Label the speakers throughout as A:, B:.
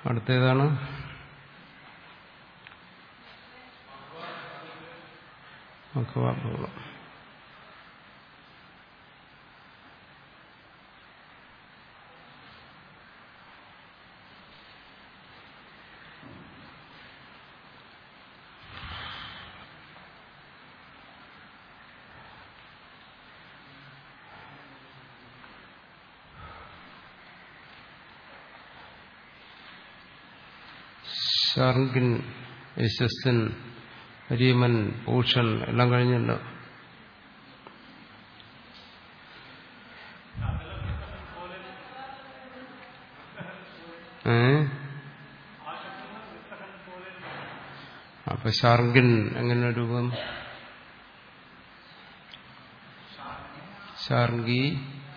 A: അടുത്തേതാണ് മക്കവാഭൂളം ശർഗിൻ യശസ്സൻ രീമൻ പൂഷൻ എല്ലാം കഴിഞ്ഞല്ലോ ഏ അപ്പൊ ശാർഗിൻ എങ്ങനെ രൂപം ശാർഗി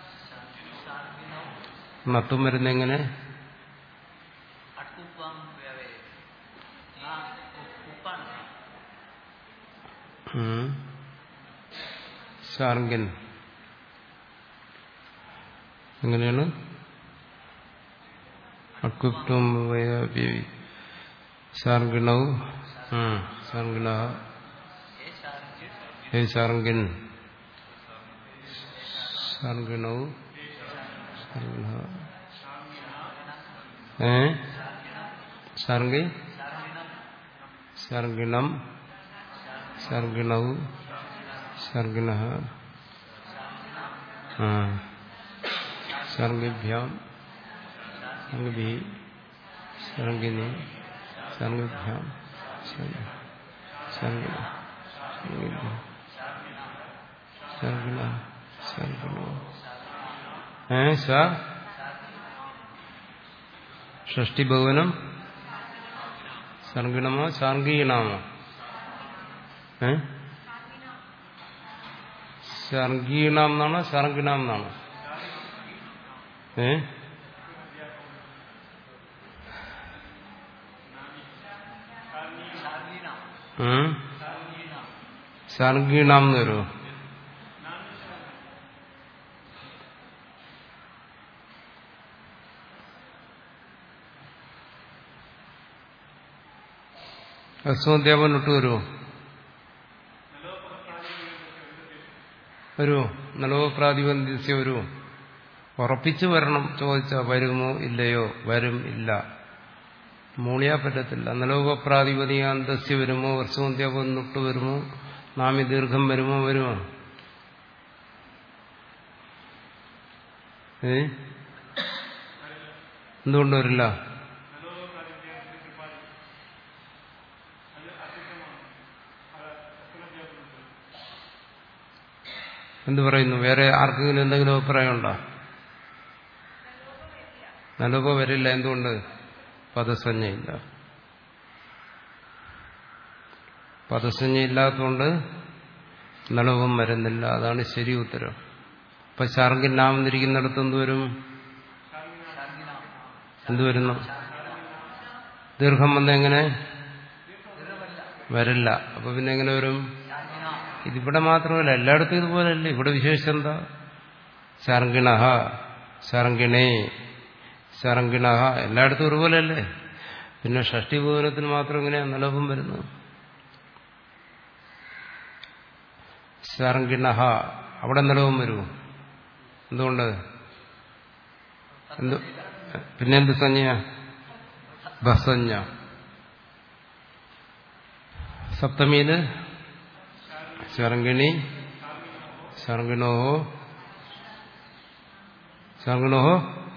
A: നത്തും വരുന്ന എങ്ങനെ
B: അട്ടുപ്പം വേവേ ആ ഉപ്പാണ്
A: ഉം. ശാർഗിൻ എങ്ങനെയാണ് അക്യുപ്തും ശാർഗിണൗ ശാർഗിണ
B: ഏ ശാർജ്
A: ഹേ ശാർഗിൻ ശാർഗിണൗ ശാർഗിണ ഏ ശാർഗി ശർഗിണം ശർഗിണൗ ശർഗിണ ശർഗിഭ്യാം ശർഗഭി ശർഗിനി ശർഗഭ്യാം ശർഗിണ ശർഗിഭ്യ ശർഗിണ ശർഗിണോ ഏ ശ ഷഷ്ടി ഭവനം സർഗിണമോ ശാർഗീണമോ ഏ ശർഗീണം എന്നാണോ ശർഗിണം എന്നാണോ ഏ ഉം? ശർഗീണം എന്ന് വരുമോ ഹസ്വധ്യാപൻ ഇട്ട് വരുമോ വരുമോ നലവോ പ്രാതിബന്ധിച്ച വരുമോ ഉറപ്പിച്ചു വരണം ചോദിച്ചാൽ വരുമോ ഇല്ലയോ വരും ഇല്ല മൂളിയാ പറ്റത്തില്ല നലോക പ്രാതിപതികാന്തസ്യ വരുമോ വർഷോദ്യാപം നുട്ട് വരുമോ നാമി ദീർഘം വരുമോ വരുമോ ഏ എന്തുകൊണ്ട് വരില്ല എന്ത് പറയുന്നു വേറെ ആർക്കെങ്കിലും എന്തെങ്കിലും അഭിപ്രായമുണ്ടോ നലോപ വരില്ല എന്തുകൊണ്ട് പദസഞ്ജയില്ല പദസഞ്ജയില്ലാത്തതുകൊണ്ട് നലോപം വരുന്നില്ല അതാണ് ശരി ഉത്തരം അപ്പൊ ശാർഗിൻ നാമെന്നിരിക്കുന്നിടത്ത് എന്തുവരും എന്തുവരുന്നു ദീർഘം വന്ന എങ്ങനെ വരില്ല അപ്പൊ പിന്നെ എങ്ങനെ വരും ഇതിവിടെ മാത്രമല്ല എല്ലായിടത്തും ഇതുപോലെയല്ലേ ഇവിടെ വിശേഷം എന്താ ശർങ്കിണ ശർങ്കിണേ ശർങ്കിണ എല്ലായിടത്തും ഒരുപോലെയല്ലേ പിന്നെ ഷഷ്ടി ഭുവനത്തിന് മാത്രം എങ്ങനെയാണ് നിലവും വരുന്നത് ശർങ്കിണ അവിടെ നിലവും വരുമോ എന്തുകൊണ്ട് എന്ത് പിന്നെന്ത് സഞ്ജയ ബസഞ്ജ സപ്തമിയില് ശർങ്കിണി ശർങ്കിണോഹോ ശർങ്കിണോഹോ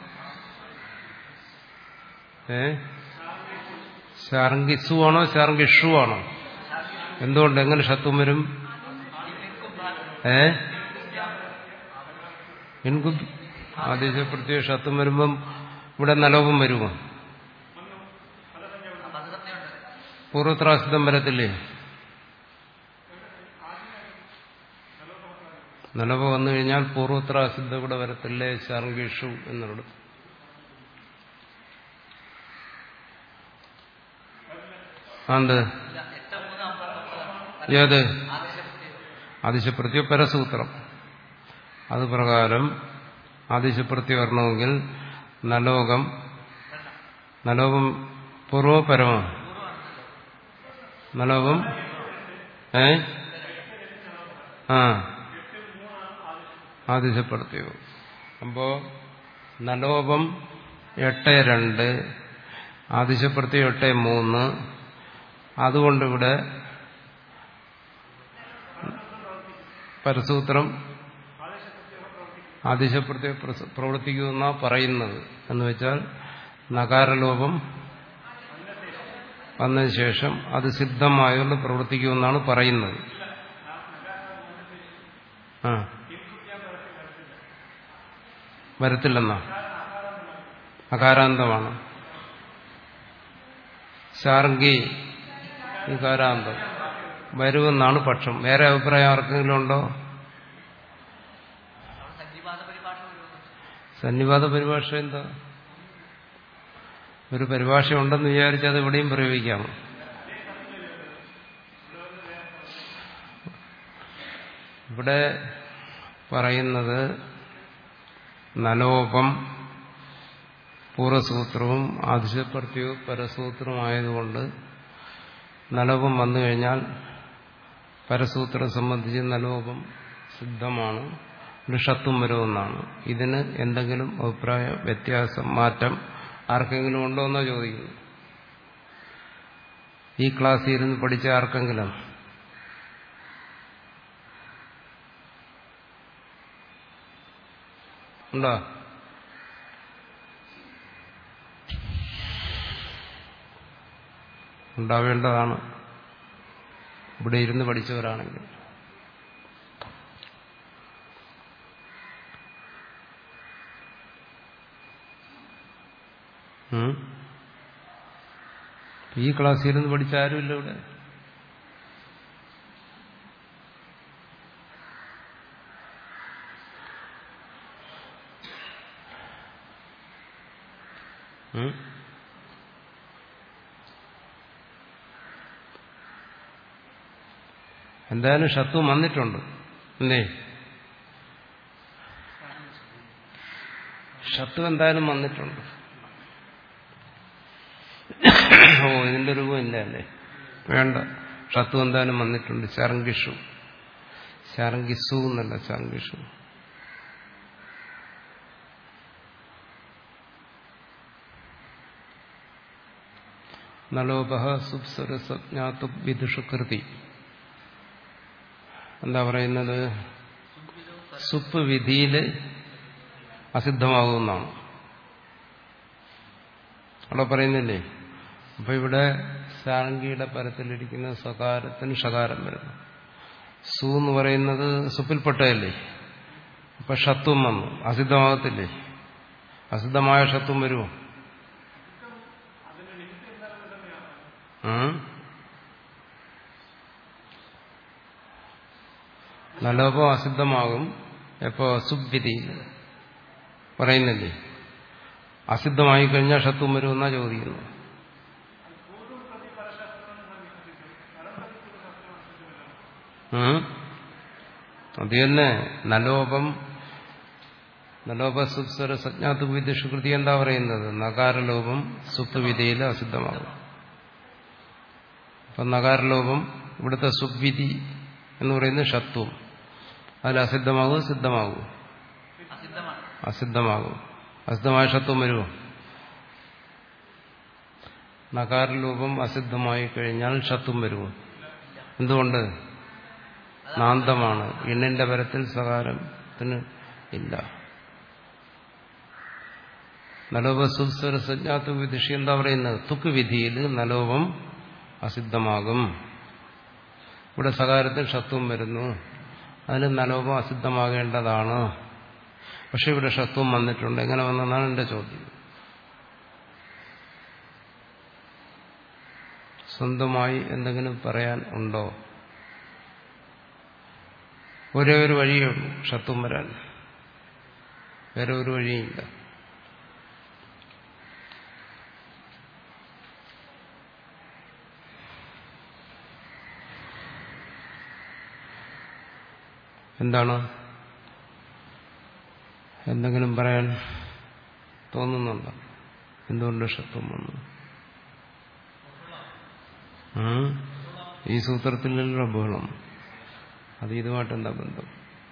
A: ഏ ശർങ്കിസു ആണോ ശർങ്കിഷു ആണോ എന്തുകൊണ്ട് എങ്ങനെ ഷത്വം വരും ഏ എനിക്ക് ആദേശപ്പെടുത്തിയ ഷത്വം വരുമ്പം ഇവിടെ നലോപം വരുമോ പൂർവത്രാസിതം വരത്തില്ലേ നിലവ് വന്നു കഴിഞ്ഞാൽ പൂർവത്രാസിദ്ധ ഇവിടെ വരത്തില്ലേ ശർങ്കിഷു എന്നുള്ളത് ആണ്ട് ഏത് ആദിശപ്രത്യ പരസൂത്രം അത് പ്രകാരം ആദിശപ്രത്യ വരണമെങ്കിൽ നലോകം നലോപം പൂർവ പരമോ നലോപം ഏ ആ ആദിശപ്പെടുത്തിയോ അപ്പോ നലോപം എട്ട് രണ്ട് ആദിശപ്പെടുത്തി എട്ട് മൂന്ന് അതുകൊണ്ടിവിടെ പരസൂത്രം ആദിശപ്പെടുത്തി പ്രവർത്തിക്കുമെന്നാ പറയുന്നത് എന്ന് വെച്ചാൽ നകാരലോപം വന്നതിന് ശേഷം അത് സിദ്ധമായതുകൊണ്ട് പ്രവർത്തിക്കുമെന്നാണ് പറയുന്നത് ആ വരത്തില്ലെന്നാ അകാരാന്തമാണ് ശാർഗി വികാരാന്തം വരുമെന്നാണ് പക്ഷം വേറെ അഭിപ്രായം ആർക്കെങ്കിലും ഉണ്ടോ
B: സന്നിപാത പരിഭാഷ വരുമെന്ന്
A: സന്നിവാദ പരിഭാഷ എന്താ ഒരു പരിഭാഷ ഉണ്ടെന്ന് വിചാരിച്ച് അത് ഇവിടെയും പ്രയോഗിക്കാം ഇവിടെ പറയുന്നത് നലോപം പൂർവസൂത്രവും ആദിശപ്രത്യവും പരസൂത്രമായതുകൊണ്ട് നലോപം വന്നു കഴിഞ്ഞാൽ പരസൂത്രം സംബന്ധിച്ച് നലോപം സിദ്ധമാണ് ഋഷത്വം വരുമെന്നാണ് ഇതിന് എന്തെങ്കിലും അഭിപ്രായ വ്യത്യാസം മാറ്റം ആർക്കെങ്കിലും ഉണ്ടോ എന്നോ ചോദിക്കുന്നു ഈ ക്ലാസ്സിൽ ഇരുന്ന് പഠിച്ച ആർക്കെങ്കിലും ഉണ്ടോ ഉണ്ടാവേണ്ടതാണ് ഇവിടെ ഇരുന്ന് പഠിച്ചവരാണെങ്കിൽ ഉം? ഈ ക്ലാസ്സിൽ ഇരുന്ന് പഠിച്ച ആരുമില്ല ഇവിടെ ഉം? എന്തായാലും ഷത്വം വന്നിട്ടുണ്ട് എന്തേ ഷത്വം എന്തായാലും വന്നിട്ടുണ്ട് ഓ ഇതിന്റെ രൂപം ഇല്ല അല്ലേ വേണ്ട ഷത്വം എന്തായാലും വന്നിട്ടുണ്ട് ശരങ്കിഷു ശരങ്കിസു എന്നല്ല ശരങ്കിഷു നലോപ സുപ്സരസജ്ഞാതു വിദുഷുകൃതി എന്താ പറയുന്നത് സുപ്പ് വിധിയില് അസിദ്ധമാകുമെന്നാണ് അവിടെ പറയുന്നില്ലേ അപ്പൊ ഇവിടെ സാരംഗിയുടെ പരത്തിലിരിക്കുന്ന സകാരത്തിന് ഷകാരം വരുന്നു സു എന്ന് പറയുന്നത് സുപ്പിൽപ്പെട്ടതല്ലേ അപ്പൊ ഷത്വം വന്നു അസിദ്ധമാകത്തില്ലേ അസിദ്ധമായ ഷത്വം വരുമോ ഉം? നലോപം അസിദ്ധമാകും എപ്പോ സുബ്വിധിയിൽ പറയുന്നില്ലേ അസിദ്ധമായി കഴിഞ്ഞാൽ ഷത്വം വരുമെന്നാ ചോദിക്കുന്നു ഉം? അത് തന്നെ നലോപം നലോപ സുപ്സ്വര സജ്ഞാതു വിദുഷുകൃതി എന്താ പറയുന്നത് നകാരലോപം സുപ്വിധിയിൽ അസിദ്ധമാകും അപ്പം നകാരലോപം ഇവിടുത്തെ സുബ്വിധി എന്ന് പറയുന്നത് ഷത്വം അതിൽ അസിദ്ധമാകും സിദ്ധമാകും
B: അസിദ്ധമാണ്
A: അസിദ്ധമാകും അസിദ്ധമായ ഷത്വം വരുമോ നകാരലോപം അസിദ്ധമായി കഴിഞ്ഞാൽ ഷത്വം വരുമോ എന്തുകൊണ്ട് നാന്തമാണ് എണ്ണിന്റെ പരത്തിൽ സകാരത്തിന് ഇല്ല നലോപ സുസ്വര സജ്ഞാത്വ വിധിഷി എന്താ പറയുന്നത് തുക്ക് വിധിയിൽ നലോപം അസിദ്ധമാകും ഇവിടെ സകാരത്തിൽ ഷത്വം വരുന്നു അതിന് നലോപം അസിദ്ധമാകേണ്ടതാണ് പക്ഷെ ഇവിടെ ഷത്വം വന്നിട്ടുണ്ട് എങ്ങനെ വന്നെന്നാണ് എന്റെ ചോദ്യം സ്വന്തമായി എന്തെങ്കിലും പറയാൻ ഉണ്ടോ ഒരേ ഒരു വഴിയേ ഉള്ളൂ ഷത്വം വരാൻ വേറെ ഒരു വഴിയില്ല എന്താണ് എന്തെങ്കിലും പറയാൻ തോന്നുന്നുണ്ടോ എന്തുകൊണ്ട് ഷത്വം വന്നു ഉം? ഈ സൂത്രത്തിലുള്ള ബഹളം അത് ഇതുമായിട്ട് എന്താ ബന്ധം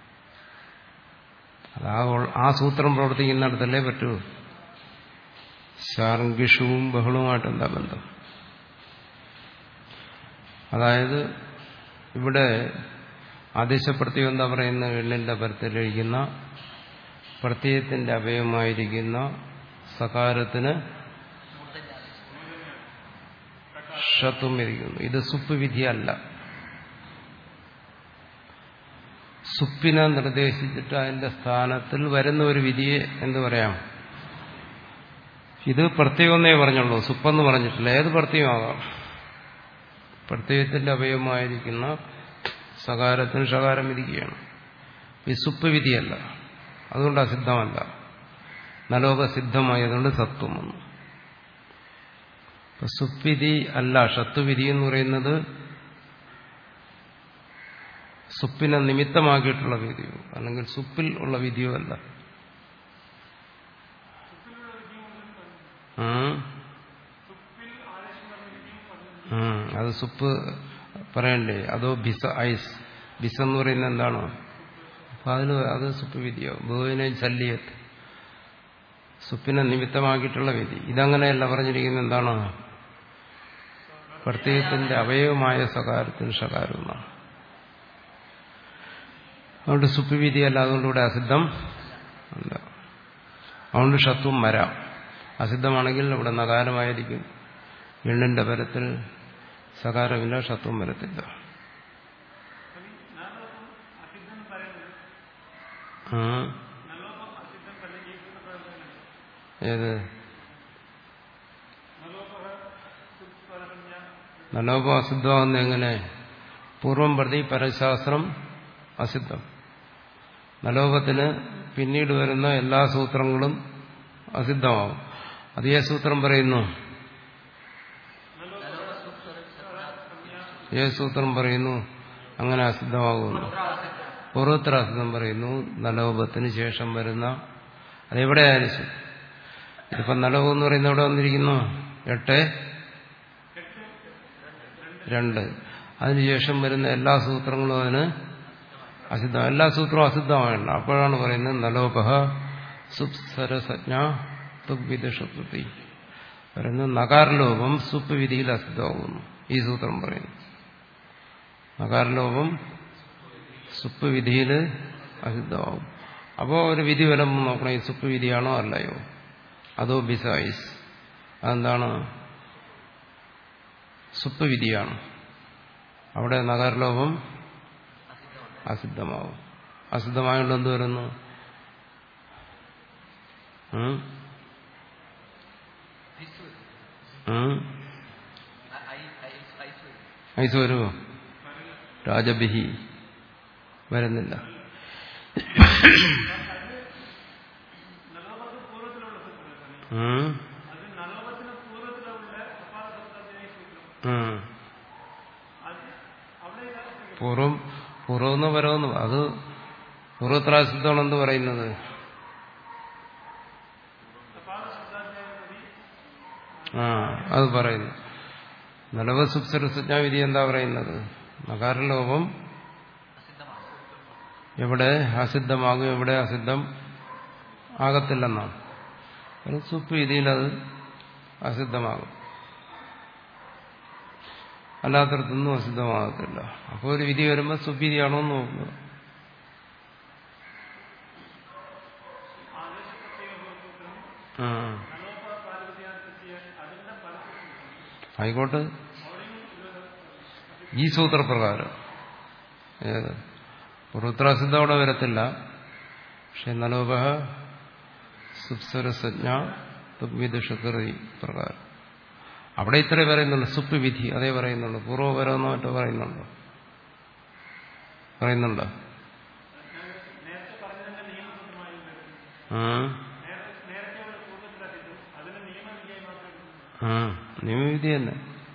A: അത് ആ ഉൾ- ആ സൂത്രം പ്രവർത്തിക്കുന്നിടത്തല്ലേ പറ്റൂ ശാർങ്കിഷവും ബഹളവുമായിട്ട് എന്താ ബന്ധം അതായത് ഇവിടെ ആദേശപ്രത്യം എന്താ പറയുന്ന എണ്ണിന്റെ പരത്തിലിരിക്കുന്ന പ്രത്യയത്തിന്റെ അവയവമായിരിക്കുന്ന സകാരത്തിന് ഷത്വം ഇരിക്കുന്നു ഇത് സുപ്പ് വിധിയല്ല സുപ്പിനെ നിർദ്ദേശിച്ചിട്ട് അതിന്റെ സ്ഥാനത്തിൽ വരുന്ന ഒരു വിധിയെ എന്ത് പറയാം ഇത് പ്രത്യേകമെന്നേ പറഞ്ഞുള്ളൂ സുപ്പെന്ന് പറഞ്ഞിട്ടില്ല ഏത് പ്രത്യയമാകാം പ്രത്യയത്തിന്റെ അവയവമായിരിക്കുന്ന സകാരത്തിന് ഷകാരം വിധിക്കുകയാണ് ഈ സുപ്പ് വിധിയല്ല അതുകൊണ്ട് അസിദ്ധമല്ല നലോകസിദ്ധമായതുകൊണ്ട് സത്വം വന്നു അപ്പൊ സുപ്പിധി അല്ല ഷത്വവിധി എന്ന് പറയുന്നത് സുപ്പിനെ നിമിത്തമാക്കിയിട്ടുള്ള വിധിയോ അല്ലെങ്കിൽ സുപ്പിൽ ഉള്ള വിധിയോ അല്ല ഉം. ഉം. അത് സുപ്പ് പറയണ്ടേ അതോ ബിസ ഐസ് ബിസ എന്ന് പറയുന്നത് എന്താണ് അപ്പൊ അതിന് അത് സുപ്പ് വിധിയോ ബഹുവിനെ ശല്യത്ത് സുപ്പിനെ നിമിത്തമാക്കിയിട്ടുള്ള വിധി ഇതങ്ങനെയല്ല പറഞ്ഞിരിക്കുന്നത് എന്താണ് പ്രത്യേകത്തിന്റെ അവയവമായ സകാരത്തിന് ഷകാരവുമാണ് അതുകൊണ്ട് സുപ്പ് വിധിയല്ല അതുകൊണ്ട് ഇവിടെ അസിദ്ധം അല്ല അതുകൊണ്ട് ഷത്വം വരാം അസിദ്ധമാണെങ്കിൽ ഇവിടെ നകാരമായിരിക്കും എണ്ണിന്റെ പരത്തിൽ സകാരമില്ല ഷത്വം വരത്തില്ല ആ. ഏത് നലോപം അസിദ്ധമാകുന്ന എങ്ങനെ പൂർവം പ്രതി പരശാസ്ത്രം അസിദ്ധം നലോപത്തിന് പിന്നീട് വരുന്ന എല്ലാ സൂത്രങ്ങളും അസിദ്ധമാവും അത് ഏ സൂത്രം പറയുന്നു ഏ സൂത്രം പറയുന്നു അങ്ങനെ അസിദ്ധമാകുന്നു പൂർവോത്തര അസിദ്ധം പറയുന്നു നലോപത്തിന് ശേഷം വരുന്ന അതെവിടെയായാലും ശരി ഇതിപ്പം നലോകം എന്ന് പറയുന്നത് എവിടെ വന്നിരിക്കുന്നു എട്ട് രണ്ട് അതിനുശേഷം വരുന്ന എല്ലാ സൂത്രങ്ങളും അതിന് അസിദ്ധം എല്ലാ സൂത്രവും അസിദ്ധമായല്ല അപ്പോഴാണ് പറയുന്നത് നലോപഹ സുപ്സരസജ്ഞ തുഗ്വിദുഷുപ്തി പറയുന്നത് നകാരലോപം സുപ്പ് വിധിയിൽ അസിദ്ധമാകുന്നു ഈ സൂത്രം പറയുന്നു നകാരലോപം സുപ്പ് വിധിയിൽ അസിദ്ധമാകും അപ്പോൾ ഒരു വിധി വരുമ്പോൾ നോക്കണം ഈ സുപ്പ് വിധിയാണോ അല്ലയോ അതോ ബിസൈസ് അതെന്താണ് സുപ്പ് വിധിയാണ് അവിടെ നഗരലോപം അസിദ്ധമാവും അസിദ്ധമായോണ്ട് എന്ത് വരുന്നു ഉം? ഉം? ഐസ് വരുമോ രാജബിഹി വരുന്നില്ല ഉം? ഉം. പൂർവം പൂർവ്വമെന്ന് പരമെന്ന് അത് പൂർവത്രാസിദ്ധമാണ് എന്ത് പറയുന്നത് ആ അത് പറയുന്നു നലവസുപ്സരസജ്ഞാവിധി എന്താ പറയുന്നത് നകാരലോപം എവിടെ അസിദ്ധമാകും എവിടെ അസിദ്ധം ആകത്തില്ലെന്നാണ് ഒരു സുപ്പ് രീതിയിൽ അത് അസിദ്ധമാകും അല്ലാത്തടത്തൊന്നും അസിദ്ധമാകത്തില്ല അപ്പോൾ ഒരു വിധി വരുമ്പോൾ സുവിധിയാണോ എന്ന് നോക്കുക ആ. ആയിക്കോട്ടെ ഈ സൂത്രപ്രകാരം ഏത് പുറത്രാസിദ്ധ അവിടെ വരത്തില്ല പക്ഷെ നലോപഹ സുപ്സരസജ്ഞ തുഗ്വിദുഷകൃതി പ്രകാരം അവിടെ ഇത്രേ പറയുന്നുള്ളൂ സുപ്പ് വിധി അതേ പറയുന്നുള്ളൂ പൂർവ്വപരമെന്നോ മറ്റോ പറയുന്നുണ്ടോ പറയുന്നുണ്ടോ ആ ആ നിയമവിധി തന്നെ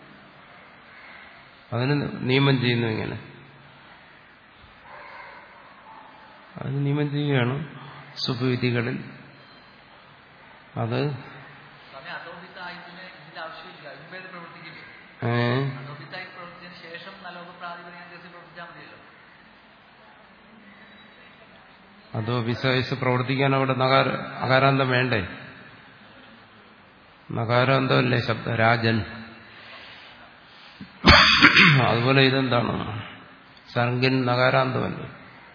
A: അതിന് നിയമം ചെയ്യുന്നു ഇങ്ങനെ അതിന് നിയമം ചെയ്യുകയാണ് സുഖവിധികളിൽ അത്
B: സ്വാമി അതുകൊണ്ട്
A: അതോ വിസവയസ് പ്രവർത്തിക്കാൻ അവിടെ നകാര അകാരാന്തം വേണ്ടേ നകാരാന്തമല്ലേ ശബ്ദ രാജൻ അതുപോലെ ഇതെന്താണ് സർഗിൻ നകാരാന്തമല്ലേ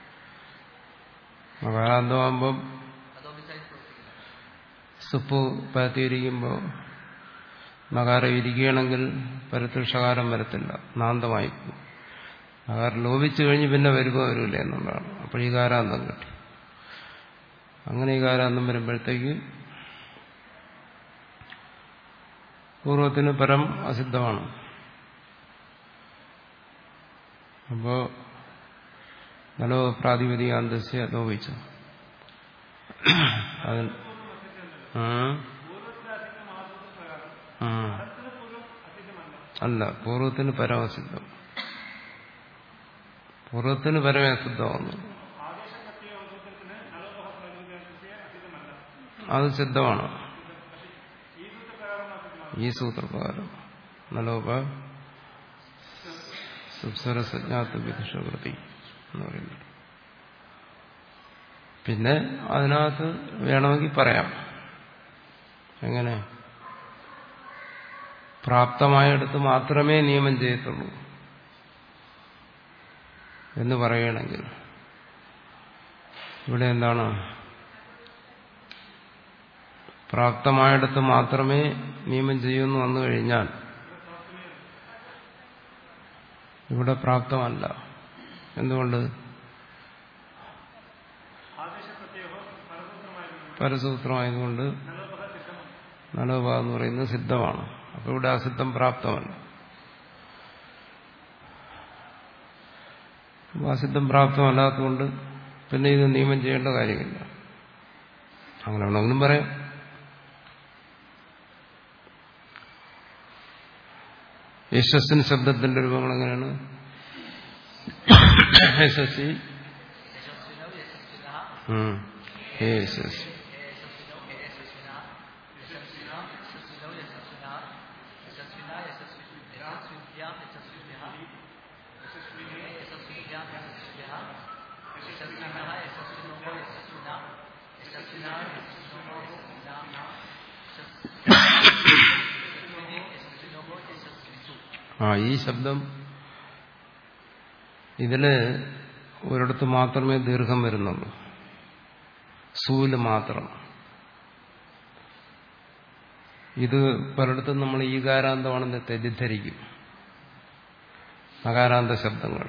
A: നകാരാന്തമാകുമ്പം
B: അതോ ബിസൈഡ് പ്രവർത്തിക്കുന്നത്
A: സുപ്പ് പരത്തിയിരിക്കുമ്പോൾ നകാരം ഇരിക്കുകയാണെങ്കിൽ പരത്തുഷകാരം വരത്തില്ല നാന്തമായി പോകും നകാരം ലോപിച്ചു കഴിഞ്ഞ് പിന്നെ വരുമ്പോൾ വരില്ല എന്നുള്ളതാണ് അപ്പോൾ ഈ കാരാന്തം കിട്ടി അങ്ങനെ ഈ കാരാന്തം വരുമ്പോഴത്തേക്ക് പൂർവത്തിന് പരം അസിദ്ധമാണ് അപ്പോ നലോ പ്രാതിപതികാന്തസ്യ ലോപിച്ചു അതിന് ആ ആ. അല്ല പൂർവ്വത്തിന് പരമസിദ്ധം പൂർവ്വത്തിന് പരമസിദ്ധമാണ് അത് സിദ്ധമാണ് ഈ സൂത്രപ്രകാരം നലോപ സുസ്വരസജ്ഞാത്ത വിദുഷകൃതി എന്ന് പറയുന്നത് പിന്നെ അതിനകത്ത് വേണമെങ്കിൽ പറയാം എങ്ങനെ പ്രാപ്തമായിടത്ത് മാത്രമേ നിയമം ചെയ്യത്തുള്ളൂ എന്ന് പറയണമെങ്കിൽ ഇവിടെ എന്താണ് പ്രാപ്തമായിടത്ത് മാത്രമേ നിയമം ചെയ്യുമെന്ന് വന്നു കഴിഞ്ഞാൽ ഇവിടെ പ്രാപ്തമല്ല എന്തുകൊണ്ട് പരസൂത്രമായതുകൊണ്ട് നലോപ എന്ന് പറയുന്നത് സിദ്ധമാണ് അപ്പോൾ ഇവിടെ അസിദ്ധം പ്രാപ്തമല്ല അപ്പോൾ അസിദ്ധം പ്രാപ്തമല്ലാത്തതുകൊണ്ട് പിന്നെ ഇത് നിയമം ചെയ്യേണ്ട കാര്യമില്ല അങ്ങനെ വേണമെങ്കിലും പറയാം യശസ്സിന് ശബ്ദത്തിന്റെ രൂപങ്ങൾ എങ്ങനെയാണ് യശസ്വി
B: യശസ്വിനോ യശസ്വിന
A: ഉം. ഹേ യശസ്വി
B: യശസ്വിനോ ഹേ യശസ്വിന യശസ്വിന യശസ്വിനോ യശസ്വിന യശസ്വിന യശസ്വി യശസ്വിഭ്യാം യശസ്വിഭ്യഃ യശസ്വിനേ യശസ്വിഭ്യാം യശസ്വിഭ്യഃ യശസ്വിനഃ യശസ്വിനോ യശസ്വിന യശസ്വിന യശസ്വിനോ യശസ്വിന യശസ്വിനേ യശസ്വിനോ യശസ്വിഷു
A: ആ ഈ ശബ്ദം ഇതില് ഒരിടത്ത് മാത്രമേ ദീർഘം വരുന്നുള്ളൂ സൂല് മാത്രം ഇത് പലയിടത്തും നമ്മൾ ഈകാരാന്തമാണെന്ന് തെറ്റിദ്ധരിക്കും നകാരാന്ത ശബ്ദങ്ങൾ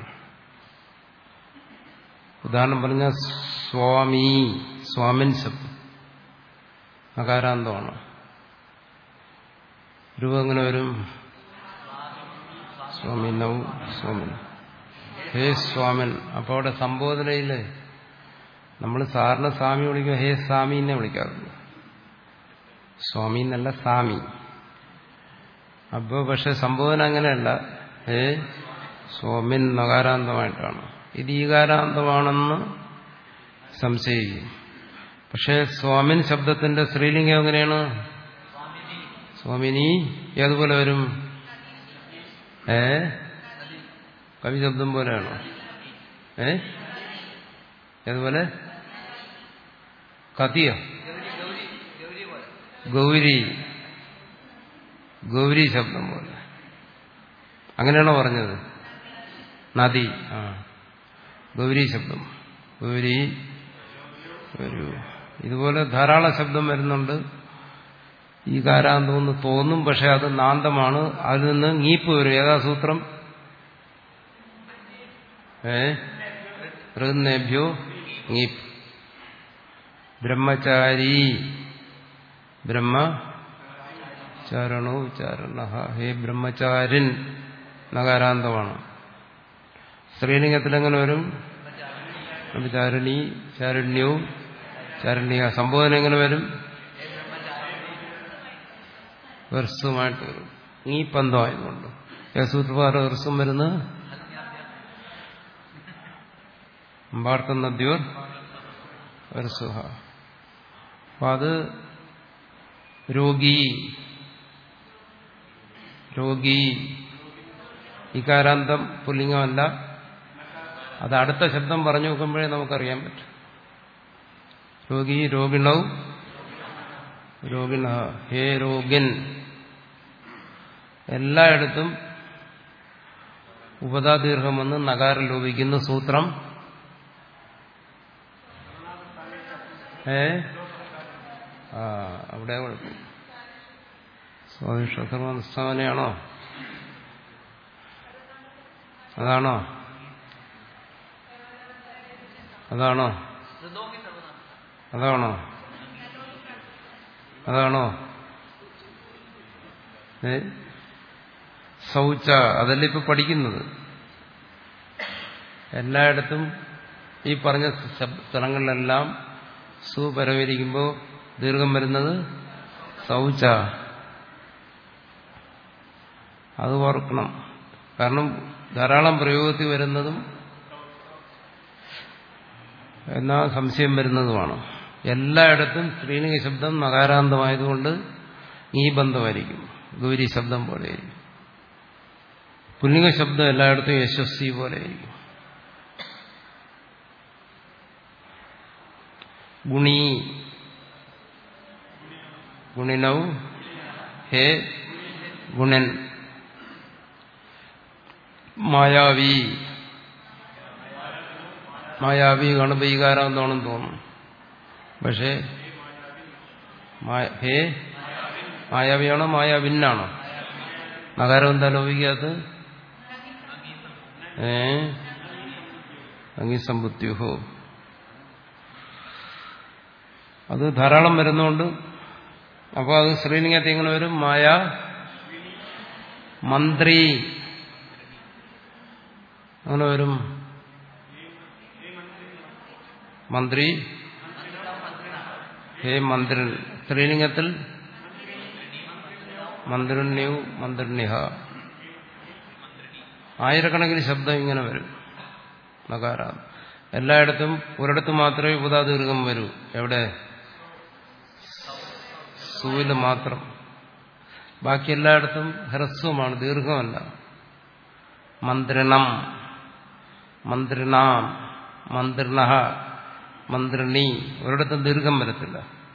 A: ഉദാഹരണം പറഞ്ഞ സ്വാമി സ്വാമിൻ ശബ്ദം നകാരാന്തമാണ് രൂപം എങ്ങനെ വരും സ്വാമിനൗ സ്വാമിൻ ഹേ സ്വാമൻ അപ്പോൾ അവിടെ സംബോധനയിൽ നമ്മൾ സാറിന് സ്വാമി വിളിക്കും ഹേ സ്വാമിനെ വിളിക്കാറുണ്ട് സ്വാമി എന്നല്ല സ്വാമി അപ്പോൾ പക്ഷെ സംബോധന അങ്ങനെയല്ല ഹേ സ്വാമിൻ നകാരാന്തമായിട്ടാണ് ഇത് ഈകാരാന്തമാണെന്ന് സംശയിക്കും പക്ഷെ സ്വാമിൻ ശബ്ദത്തിന്റെ സ്ത്രീലിംഗം എങ്ങനെയാണ് സ്വാമിനി ഏതുപോലെ വരും ഏ കവി ശബ്ദം പോലെയാണോ ഏ ഏതുപോലെ കതിയോ ഗൗരി ഗൗരി ശബ്ദം പോലെ അങ്ങനെയാണോ പറഞ്ഞത് നദി ആ ഗൗരി ശബ്ദം ഗൗരി ഒരു ഇതുപോലെ ധാരാളം ശബ്ദം വരുന്നുണ്ട് ഈ കാരാന്തമെന്ന് തോന്നും പക്ഷെ അത് നാന്തമാണ് അതിൽ നിന്ന് ngീപ്പ് വരും ഏതാ സൂത്രം ഏ ഋന്നേഭ്യോ ngീപ്പ് ബ്രഹ്മചാരി ബ്രഹ്മചാരണോ ചാരണ ഹേ ബ്രഹ്മചാരിൻ നകാരാന്തമാണ് സ്ത്രീലിംഗത്തിൽ എങ്ങനെ വരും ബ്രഹ്മചാരിണി ചാരുണ്യവും ചാരുണ്യ സംബോധന എങ്ങനെ വരും വെർസുമായിട്ട് വരും ഈ പന്തമായതുകൊണ്ട് യസൂത്രപാറ വെർസും വരുന്നത് അമ്പാർത്ത നദ്യോർ വെർസുഹ അപ്പൊ അത് രോഗി രോഗി ഇകാരാന്തം പുല്ലിംഗമല്ല അത് അടുത്ത ശബ്ദം പറഞ്ഞു നോക്കുമ്പോഴേ നമുക്കറിയാൻ പറ്റും രോഗി രോഗിണൗ രോഗിണ ഹേ രോഗിൻ എല്ലായിടത്തും ഉപതാദീർഘം വന്ന് നഗാരം ലോപിക്കുന്ന സൂത്രം ഏ ആ അവിടെ കുഴപ്പം സ്വാദിഷ്ടകർമ്മസ്ഥാനയാണോ അതാണോ അതാണോ
B: ഋതോമി സർവനാമ
A: അതാണോ അതാണോ ഏ ശൗച അതല്ല ഇപ്പൊ പഠിക്കുന്നത് എല്ലായിടത്തും ഈ പറഞ്ഞ ശബ്- സ്ഥലങ്ങളിലെല്ലാം സു പരവരിക്കുമ്പോൾ ദീർഘം വരുന്നത് ശൗച അത് ഓർക്കണം കാരണം ധാരാളം പ്രയോഗത്തിൽ വരുന്നതും എന്നാ സംശയം വരുന്നതുമാണ് എല്ലായിടത്തും സ്ത്രീലിംഗ ശബ്ദം നകാരാന്തമായതുകൊണ്ട് ഈ ബന്ധമായിരിക്കും ഗൗരി ശബ്ദം പോലെയായിരിക്കും പുല്ലിംഗ ശബ്ദം എല്ലായിടത്തും യശസ്വി പോലെയായിരിക്കും ഗുണി ഗുണിനൗ ഹേ ഗുണൻ മായാവി മായാവി കാണുമ്പോൾ ഈകാരം എന്താണെന്ന് തോന്നും പക്ഷേ മായ- ഹേ മായാവിയാണോ മായാവിന്നാണോ നഗരം എന്താ ലോപിക്കാത്ത ഏ അംഗീസമ്പുത്യുഹോ അത് ധാരാളം വരുന്നുണ്ട് അപ്പോൾ അത് ശ്രീലിംഗത്തിൽ എങ്ങനെ വരും മായ മന്ത്രി അങ്ങനെ വരും മന്ത്രി ഹേ മന്ത്രിൻ സ്ത്രീലിംഗത്തിൽ മന്ത്രിണ്യു മന്ത്രിണ്യഹ ആയിരക്കണക്കിന് ശബ്ദം ഇങ്ങനെ വരും നകാര എല്ലായിടത്തും ഒരിടത്ത് മാത്രമേ ഉപതാദീർഘം വരൂ എവിടെ സൂല് മാത്രം ബാക്കി എല്ലായിടത്തും ഹ്രസ്വമാണ് ദീർഘമല്ല മന്ത്രിണം മന്ത്രിണാം മന്ത്രിണ മന്ത്രിണി ഒരിടത്തും ദീർഘം വരത്തില്ല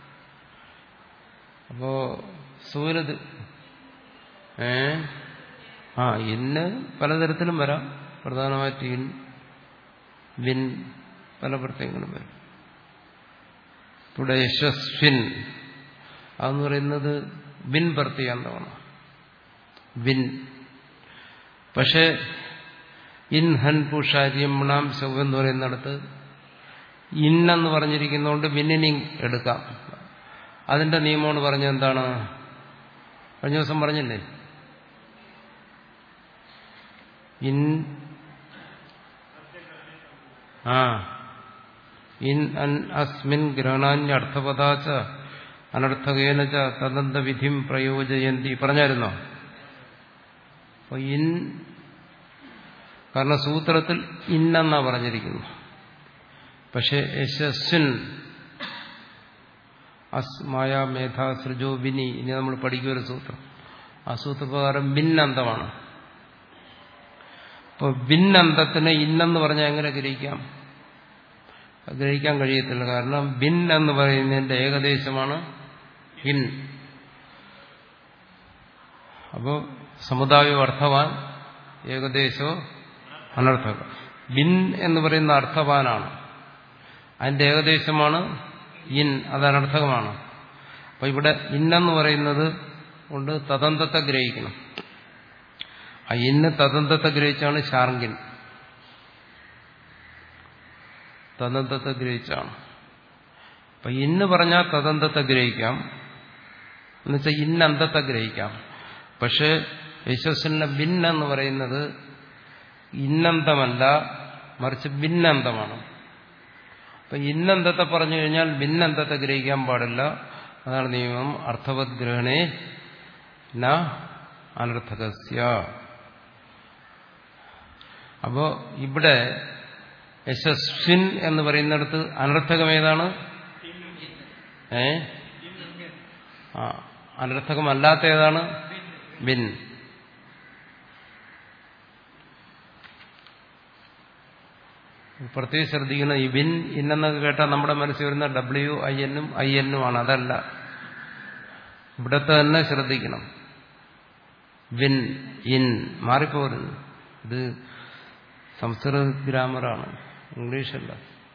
A: അപ്പോ സൂര്യ ഏ ആ ഇന്ന് പലതരത്തിലും വരാം പ്രധാനമായിട്ട് ഇൻ വിൻ പല പ്രത്യയങ്ങളും വരും ഇവിടെ യശസ്വിൻ അതെന്ന് പറയുന്നത് വിൻ പ്രത്യാന്തമാണ് വിൻ പക്ഷേ ഇൻ ഹൻ പുഷാര്യം മണാം ശൗ എന്ന് പറയുന്നിടത്ത് ഇന്നെന്ന് പറഞ്ഞിരിക്കുന്നതുകൊണ്ട് വിന്നിനി എടുക്കാം അതിന്റെ നിയമമാണ് പറഞ്ഞത് എന്താണ് കഴിഞ്ഞ ദിവസം പറഞ്ഞില്ലേ ഇൻ ആ ഇൻ അൻ അസ്മിൻ ഗ്രഹണാന്യർത്ഥപദാച്ച അനർത്ഥകേനച്ച തദന്ത വിധിം പ്രയോജയന്തി പറഞ്ഞായിരുന്നോ അപ്പൊ ഇൻ കാരണം സൂത്രത്തിൽ ഇന്നെന്നാ പറഞ്ഞിരിക്കുന്നു പക്ഷെ യശസ്വിൻ അസ്മായ മേധ സൃജോ ബിനി ഇനി നമ്മൾ പഠിക്കുക ഒരു സൂത്രം ആ സൂത്രപ്രകാരം ഭിന്നന്തമാണ് അപ്പോൾ ഭിന്നന്തത്തിന് ഇന്നെന്ന് പറഞ്ഞാൽ എങ്ങനെ ഗ്രഹിക്കാം അത് ഗ്രഹിക്കാൻ കഴിയത്തില്ല കാരണം ബിൻ എന്ന് പറയുന്നതിന്റെ ഏകദേശമാണ് ഹിൻ അപ്പോൾ സമുദായോ അർത്ഥവാൻ ഏകദേശോ അനർത്ഥക ബിൻ എന്ന് പറയുന്ന അർത്ഥവാനാണ് അതിന്റെ ഏകദേശമാണ് ഇൻ അത് അനർത്ഥകമാണ് അപ്പൊ ഇവിടെ ഇന്നെന്ന് പറയുന്നത് കൊണ്ട് തദന്തത്തെ ഗ്രഹിക്കണം ആ ഇന്ന് തദന്തത്തെ ഗ്രഹിച്ചാണ് ശാർങ്കിൻ തദന്തത്തെ ഗ്രഹിച്ചാണ് അപ്പൊ ഇന്ന് പറഞ്ഞാൽ തദന്തത്തെ ഗ്രഹിക്കാം എന്നുവെച്ചാൽ ഇന്നന്തത്തെ ഗ്രഹിക്കാം പക്ഷെ യശസ്സിന്റെ ഭിന്നെന്ന് പറയുന്നത് ഇന്നന്തമല്ല മറിച്ച് ഭിന്നന്തമാണ് അപ്പൊ ഇന്നന്തത്തെ പറഞ്ഞു കഴിഞ്ഞാൽ ഭിന്നന്തത്തെ ഗ്രഹിക്കാൻ പാടില്ല അതാണ് നിയമം അർത്ഥവത് ഗ്രഹണേ ന അനർത്ഥകസ്യ അപ്പോ ഇവിടെ യശസ്വിൻ എന്ന് പറയുന്നിടത്ത് അനർത്ഥകം ഏതാണ് ഏ ആ അനർത്ഥകമല്ലാത്ത ഏതാണ് ബിൻ പ്രത്യേകം ശ്രദ്ധിക്കണം ഈ വിൻ ഇന്നെന്നൊക്കെ കേട്ടാൽ നമ്മുടെ മനസ്സിൽ വരുന്ന ഡബ്ല്യു ഐ എന്നും ഐ എന്നും ആണ് അതല്ല ഇവിടത്തെ തന്നെ ശ്രദ്ധിക്കണം വിൻ ഇൻ മാറിപ്പോരുന്നു ഇത് സംസ്കൃത ഗ്രാമറാണ് ഇംഗ്ലീഷല്ല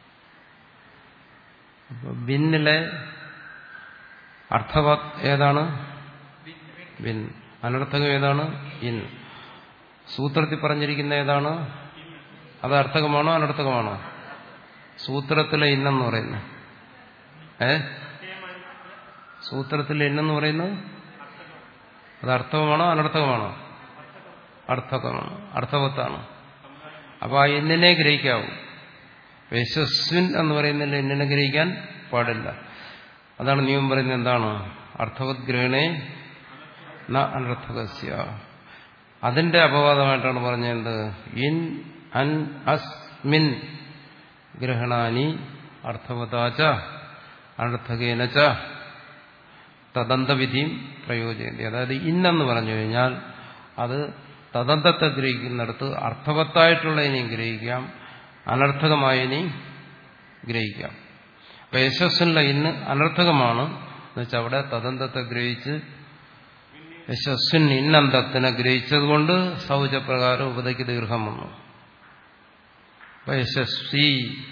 A: അപ്പൊ ബിന്നിലെ അർത്ഥവ ഏതാണ് ബിൻ അനർത്ഥകം ഏതാണ് ഇൻ സൂത്രത്തിൽ പറഞ്ഞിരിക്കുന്ന ഏതാണ് അത് അർത്ഥകമാണോ അനർത്ഥകമാണോ സൂത്രത്തിലെ ഇന്നെന്ന് പറയുന്നത് ഏ സൂത്രത്തിലെ ഇന്നെന്ന് പറയുന്നത് അത് അർത്ഥകമാണോ അനർത്ഥകമാണോ അർത്ഥകമാണ് അർത്ഥവത്താണ് അപ്പൊ ആ ഇന്നിനെ ഗ്രഹിക്കാവൂ യശസ്വിൻ എന്ന് പറയുന്നതിൽ ഇന്നിനെ ഗ്രഹിക്കാൻ പാടില്ല അതാണ് നിയമം പറയുന്നത് എന്താണ് അർത്ഥവത് ഗ്രഹണേ ന അനർത്ഥകസ്യ അതിന്റെ അപവാദമായിട്ടാണ് പറഞ്ഞത് ഇൻ അൻ അസ്മിൻ ഗ്രഹണാനി അർത്ഥവതാച അനർത്ഥകേനച്ച തദന്തവിധിയും പ്രയോജനം അതായത് ഇന്നെന്ന് പറഞ്ഞു കഴിഞ്ഞാൽ അത് തദന്തത്തെ ഗ്രഹിക്കുന്നിടത്ത് അർത്ഥവത്തായിട്ടുള്ള ഇനിയും ഗ്രഹിക്കാം അനർത്ഥകമായതിനെയും ഗ്രഹിക്കാം അപ്പൊ യശസ്സിനുള്ള ഇന്ന് അനർത്ഥകമാണ് എന്നുവെച്ചാൽ അവിടെ തദന്തത്തെ ഗ്രഹിച്ച് യശസ്വിൻ ഇന്നന്തത്തിനെ ഗ്രഹിച്ചതുകൊണ്ട് സൗജപ്രകാരം ഉപതയ്ക്ക് ദീർഘം വന്നു അപ്പൊ യശസ്വി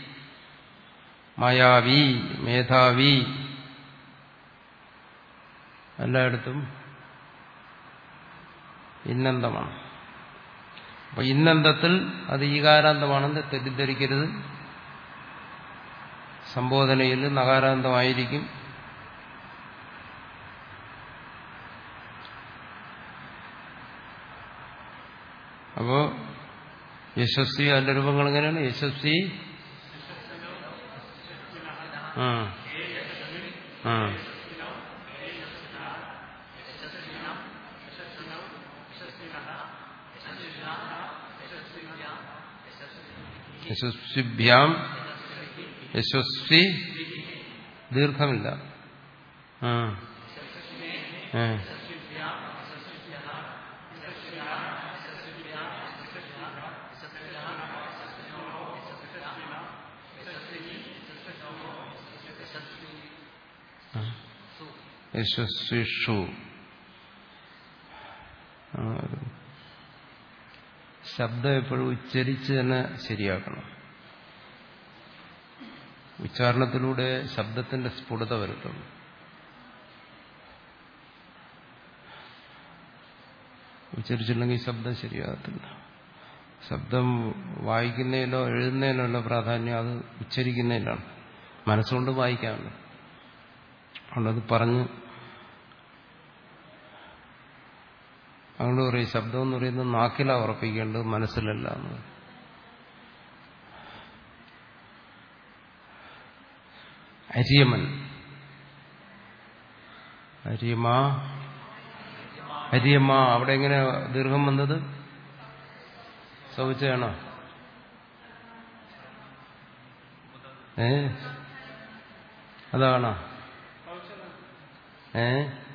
A: മായാവി മേധാവി എല്ലായിടത്തും ഇന്നന്തമാണ് അപ്പൊ ഇന്നന്തത്തിൽ അത് ഈകാരാന്തമാണെന്ന് തെറ്റിദ്ധരിക്കരുത് സംബോധനയിൽ നകാരാന്തമായിരിക്കും അപ്പോ യശസ്വി അതിന്റെ രൂപങ്ങൾ എങ്ങനെയാണ് യശസ്വി ആ ആ യശസ്വിഭ്യാം യശസ്വി ദീർഘമില്ല ആ ആ യശസ്വിഷു ശബ്ദം എപ്പോഴും ഉച്ചരിച്ച് തന്നെ ശരിയാക്കണം ഉച്ചാരണത്തിലൂടെ ശബ്ദത്തിന്റെ സ്ഫുടത വരുത്തുന്നു ഉച്ചരിച്ചില്ലെങ്കിൽ ശബ്ദം ശരിയാകത്തില്ല ശബ്ദം വായിക്കുന്നതിലോ എഴുതുന്നതിലോ ഉള്ള പ്രാധാന്യം അത് ഉച്ചരിക്കുന്നതിലാണ് മനസ്സുകൊണ്ട് വായിക്കാമല്ലോ അതുകൊണ്ടത് പറഞ്ഞ് അതുകൊണ്ട് പറയും ശബ്ദം എന്ന് പറയുന്നത് നാക്കിലാ ഉറപ്പിക്കേണ്ടത് മനസ്സിലല്ല എന്ന് അരിയമൻ അരിയമ്മ അരിയമ്മ അവിടെ എങ്ങനെ ദീർഘം വന്നത് ശൗചയാണോ ഏ അതാണോ ഏ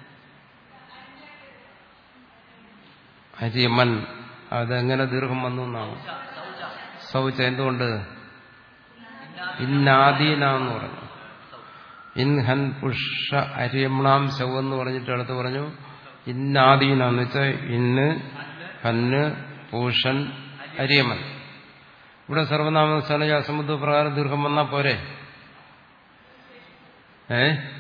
A: അരിയമൻ അതെങ്ങനെ ദീർഘം വന്നു എന്നാണ് സൗച എന്തുകൊണ്ട് ഇന്നാദീനാന്ന് പറഞ്ഞു ഇൻ ഹൻ പുഷ അരിയമ്ണാം ശൗ എന്ന് പറഞ്ഞിട്ട് അടുത്ത് പറഞ്ഞു ഇന്നാദീനാന്ന് വെച്ചാൽ ഇന്ന് ഹന്ന് പൂഷൻ അരിയമൻ ഇവിടെ സർവനാമ സ്ഥലജ അസമുദ്ര പ്രകാരം ദീർഘം വന്നാ പോരെ ഏ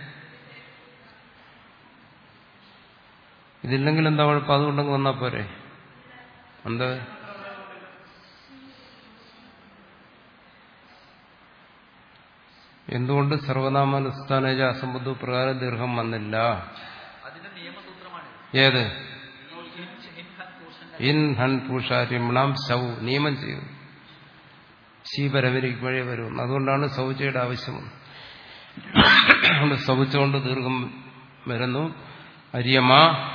A: ഇതില്ലെങ്കിൽ എന്താ കുഴപ്പം അതുകൊണ്ടെങ്കിൽ വന്നാ പോരെ എന്ത് എന്തുകൊണ്ട് സർവനാമസ്ഥാനജ അസംബുദ്ധ പ്രകാരം ദീർഘം വന്നില്ല
B: അതിന്റെ നിയമസൂത്രമാണ്
A: ഏത്
B: ഇൻഹൻ പൂഷൻ
A: ഇൻ ഹൻ പൂഷാരിമണാം ശൗ നിയമം ചെയ്തു ശീപരവരിക്കുമ്പോഴേ വരും അതുകൊണ്ടാണ് ശൗചയുടെ ആവശ്യം അതുകൊണ്ട് ശൗച്ചുകൊണ്ട് ദീർഘം വരുന്നു അരിയമ്മ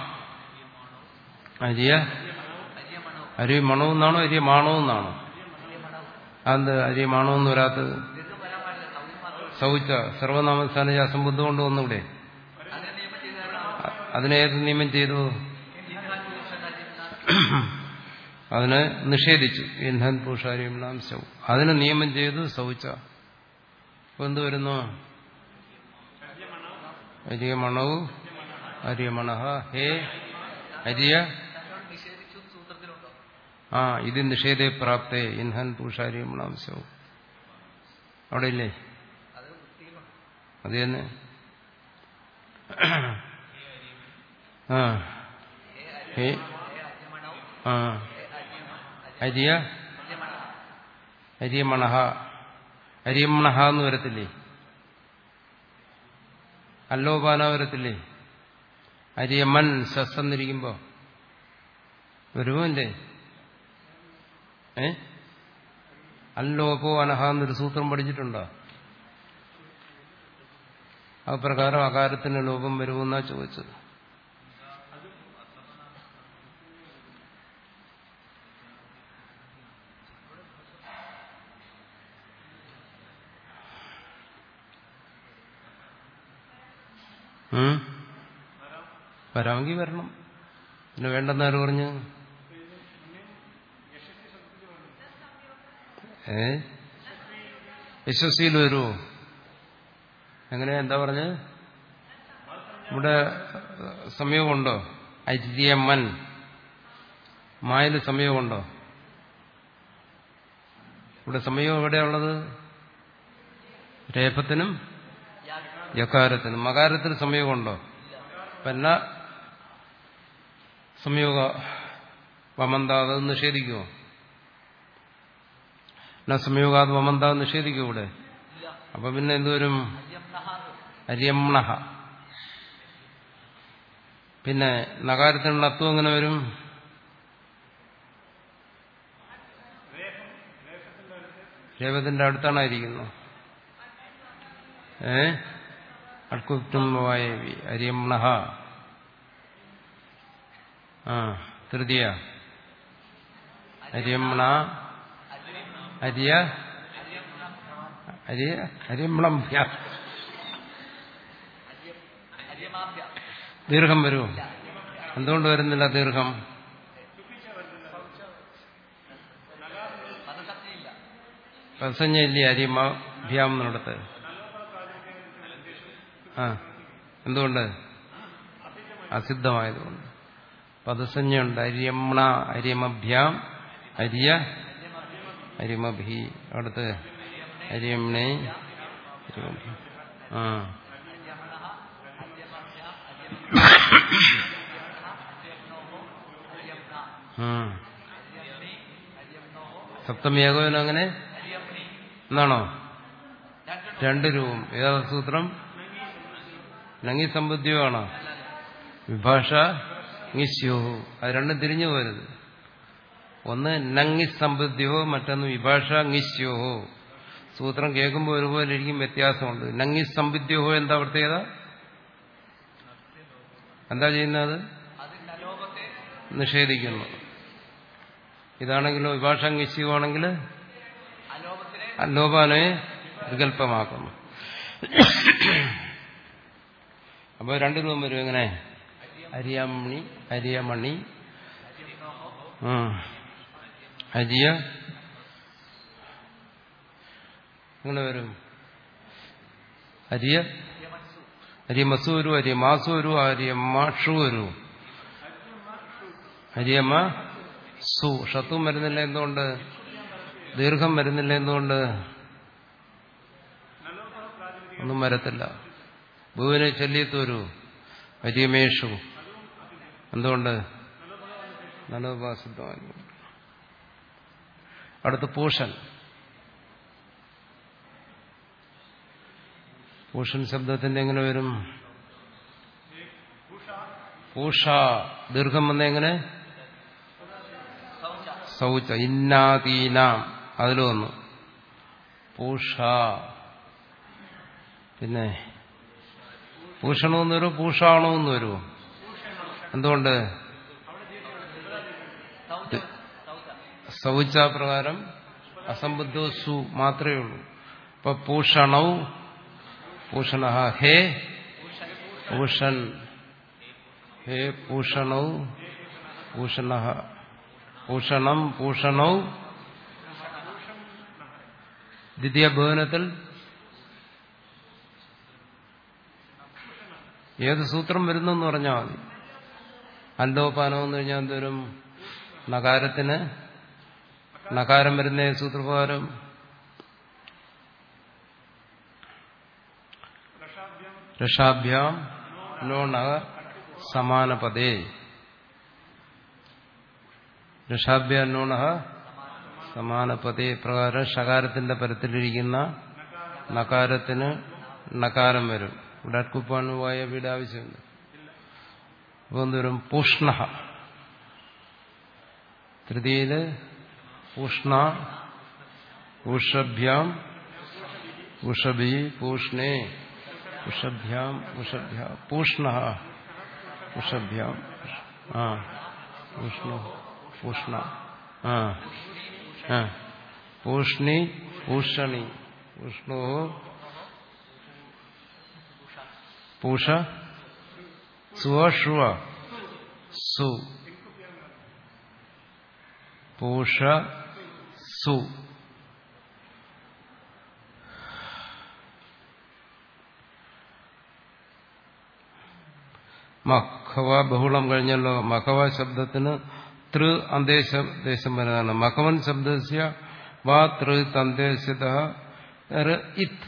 A: അരിയ
B: അരിയമണോ
A: അരിമണോ എന്നാണോ അരിയമാണോ എന്നാണോ
B: അരിയമണോ
A: അത് അരിയമാണോ എന്ന് വരാത്തത്
B: ദീർഘം വരാൻ പാടില്ല സൗകര്യം മാത്രം
A: ശൗച സർവനാമസ്ഥാന അസംബുദ്ധം കൊണ്ട് വന്നൂടെ
B: അതിനെ നിയമം ചെയ്ത കാരണം
A: അതിനെ ഏത് നിയമം ചെയ്തു
B: ഇൻഹൻ പൂഷൻ അരിയമണ
A: അതിനെ നിഷേധിച്ചു ഇൻഹൻ പൂഷാരിയും ശൗ അതിനെ നിയമം ചെയ്തു ശൗച്ച അപ്പൊ എന്ത് വരുന്നു അരിയ മണവും അരിയ മണഹ ഹേ അരിയ
B: രണ്ടോട് നിഷേധിച്ചു സൂത്രത്തിലുണ്ടോ
A: ആ ഇത് നിഷേധേ പ്രാപ്തേ ഇൻഹൻ പൂഷാരിയും ശൗ അവിടെ ഇല്ലേ
B: അത് വൃത്തിയിലുണ്ട്
A: അത് തന്നെ ആ ഹേ
B: അജ്ഞമണവും
A: ആ അരിയ അരിയമണഹ അരിയമണഹ എന്ന് വരത്തില്ലേ അല്ലോപാന വരത്തില്ലേ അരിയമൻ സസ്സെന്നിരിക്കുമ്പോ വരുമോ എന്റെ ഏ അല്ലോപോ അനഹ എന്നൊരു സൂത്രം പഠിച്ചിട്ടുണ്ടോ ആ പ്രകാരം അകാരത്തിന് ലോപം വരുമെന്നാ ചോദിച്ചത് ഉം? വരാമെങ്കിൽ വരണം പിന്നെ വേണ്ടെന്നാര് പറഞ്ഞു ഏ യശസ്വിയിൽ വരുമോ എങ്ങനെ എന്താ പറഞ്ഞ് ഇവിടെ സംയോഗമുണ്ടോ അരിയമ്മൻ മായയിൽ സംയോഗമുണ്ടോ ഇവിടെ സംയോഗം എവിടെയുള്ളത് രേഫത്തിനും യകാരത്തിനും മകാരത്തിന് സംയോഗമുണ്ടോ പിന്നെ സംയോഗ വമന്താത് നിഷേധിക്കുമോ എന്നാ സംയോഗാത് വമന്താത് നിഷേധിക്കുമോ ഇവിടെ അപ്പൊ പിന്നെ എന്തുവരും അര്യമ്ണഹ പിന്നെ നകാരത്തിനുള്ള അത്വം എങ്ങനെ വരും രേവത്തിന്റെ അടുത്താണ് ഇരിക്കുന്നത് ഏ അട്കുപ്തംവായവി അര്യമ്ണഹ ആ തൃതീയ അര്യമ്ണ അരിയ അരിയ അര്യമ്ണം
B: അര്യമാഭ്യ
A: ദീർഘം വരുമോ എന്തുകൊണ്ട് വരുന്നില്ല ദീർഘം
B: പദസഞ്ജയില്ല
A: പ്രസഞ്ജയില്ലേ അരിമാഭ്യാം എന്നിടത്ത് ആ എന്തുകൊണ്ട് അസിദ്ധമായതുകൊണ്ട് പദസഞ്ജയുണ്ട് അര്യമ്ണ അര്യമഭ്യാം അരിയ അരിമഭി അടുത്ത് അര്യമ്ണേ അരിമഭി ആ ഉം. സപ്തമി ഏകോപനം അങ്ങനെ എന്നാണോ രണ്ട് രൂപം ഏതാ സൂത്രം നങ്ങി സമ്പദ്യോ ആണോ വിഭാഷ നിശ്യോഹു അത് രണ്ടും തിരിഞ്ഞു പോരുത് ഒന്ന് നങ്ങി സമ്പദ്യോ മറ്റൊന്ന് വിഭാഷ നിശ്യോഹോ സൂത്രം കേൾക്കുമ്പോൾ ഒരുപോലെ ഇരിക്കും വ്യത്യാസമുണ്ട് നങ്ങി സമ്പദ്യോഹോ എന്താ പ്രത്യേകത എന്താ ചെയ്യുന്നത്
B: അത് നലോപത്തെ
A: നിഷേധിക്കുന്നു ഇതാണെങ്കിലോ വിഭാഷ നിശ്ചയമാണെങ്കിൽ
B: അലോപത്തിനെ
A: ലോപാനെ വികല്പമാക്കുന്നു അപ്പോൾ രണ്ടു രൂപം വരും എങ്ങനെ അരിയമണി അരിയമണി ആ. അരിയ എങ്ങനെ വരും അരിയ അരിയമസു വരും അരിയമാസു വരും അരിയമാഷു വരും അരിയമ്മ സു ഷത്തും വരുന്നില്ല എന്തുകൊണ്ട് ദീർഘം വരുന്നില്ല എന്തുകൊണ്ട് ഒന്നും വരത്തില്ല ഭൂവിനെ ചെല്ലിയത്തൊരു അരിയമേഷു എന്തുകൊണ്ട് നലോപാസിദ്ധമായി അടുത്ത് പൂഷൻ പൂഷൻ ശബ്ദത്തിന്റെ എങ്ങനെ വരും പൂഷ ദീർഘം വന്ന എങ്ങനെ സൗച്ച ഇന്നാതീനാം അതിൽ വന്നു പൂഷ പിന്നെ പൂഷണമെന്ന് വരുമോ പൂഷാണമെന്ന് വരുമോ എന്തുകൊണ്ട് സൗച്ച പ്രകാരം അസംബുദ്ധോ സു മാത്രമേ ഉള്ളൂ അപ്പൊ പൂഷണൗ പൂഷണ ഹേ പൂഷൻ ഹേ പൂഷണൗ പൂഷണ പൂഷണം പൂഷണൗ ദ്വിതീയ ഭവനത്തിൽ ഏത് സൂത്രം വരുന്നു എന്ന് പറഞ്ഞാൽ മതി അല്ലോപാനം എന്ന് കഴിഞ്ഞാൽ എന്തോരും നകാരത്തിന് നകാരം വരുന്ന ഏത് സൂത്രപ്രകാരം രഷാഭ്യാം ലോണ സമാനപദേ രഷാഭ്യാം ലോണ സമാനപദേ പ്രകാരം ഷകാരത്തിന്റെ പരത്തിലിരിക്കുന്ന നകാരത്തിന് നകാരം വരും ഇവിടെ കുപ്പാണുവായ വീട് ആവശ്യമുണ്ട് അപ്പോൾ എന്തോരും പൂഷ്ണ തൃതീയില് പൂഷ്ണ ഉഷഭ്യാം ഉഷഭി പൂഷ്ണേ ഉഷഭ്യാം ഉഷഭ്യ പൂഷ്ണ ഉഷഭ്യാം ആ പൂഷ്ണ പൂഷ്ണ ആ ആ പൂഷ്ണി പൂഷണി പൂഷ്ണോ പൂഷ സുവ സു പൂഷ സു മഖവ ബഹുളം കഴിഞ്ഞല്ലോ മഖവ ശബ്ദത്തിന് തൃ അന്തേശ ദേശം വരുന്നതാണ് മഖവൻ ശബ്ദസ്യ വാ തൃ തന്തേശത ഇത്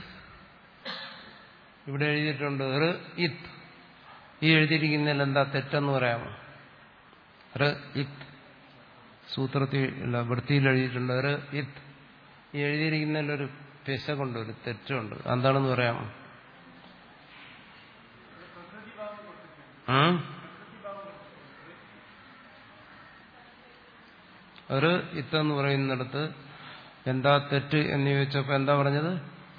A: ഇവിടെ എഴുതിയിട്ടുണ്ട് റ് ഇത് ഈ എഴുതിയിരിക്കുന്നതിൽ എന്താ തെറ്റെന്ന് പറയാമോ റ് ഇത് സൂത്രത്തിൽ അല്ല വൃത്തിയിൽ എഴുതിയിട്ടുണ്ട് റ് ഇത് ഈ എഴുതിയിരിക്കുന്നതിലൊരു പെശകുണ്ട് ഒരു തെറ്റുണ്ട് എന്താണെന്ന് പറയാമോ ഒരു ഇത്തെന്ന് പറയുന്നിടത്ത് എന്താ തെറ്റ് എന്ന് ചോദിച്ചപ്പോ എന്താ പറഞ്ഞത്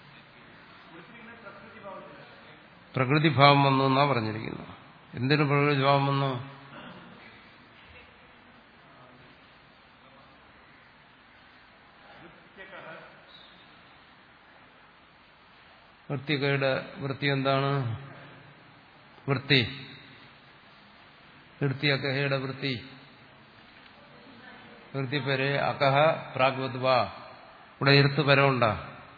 A: പ്രകൃതിഭാവം വന്നു എന്നാ പറഞ്ഞിരിക്കുന്നു എന്തിനു പ്രകൃതിഭാവം വന്നു വൃത്തികയുടെ വൃത്തി എന്താണ് വൃത്തി വൃത്തിയക്കഹയുടെ വൃത്തി വൃത്തി പേര് അകഹ പ്രാഗ്വദ്വ ഇവിടെ ഇരുത്ത് പരമുണ്ടാ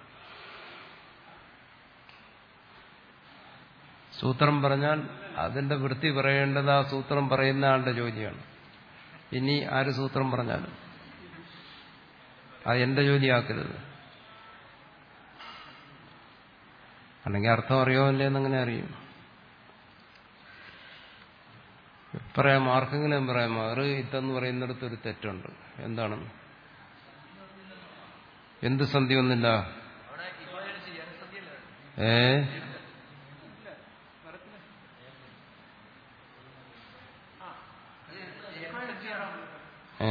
A: സൂത്രം പറഞ്ഞാൽ അതിന്റെ വൃത്തി പറയേണ്ടത് ആ സൂത്രം പറയുന്ന ആളുടെ ജോലിയാണ് ഇനി ആര് സൂത്രം പറഞ്ഞാലും അത് എന്റെ ജോലിയാക്കരുത് അല്ലെങ്കിൽ അർത്ഥം അറിയോ ഇല്ലെന്ന് അങ്ങനെ അറിയും പറയാമോ ആർക്കെങ്കിലും പറയാമോ അറ് ഇത്തെന്ന് പറയുന്നിടത്ത് ഒരു തെറ്റുണ്ട് എന്താണെന്ന് എന്ത് സന്ധി ഒന്നില്ല
B: അവിടെ ഇക്വലൻസ് ജനസന്ധിയല്ലേ
A: ഏ ഏ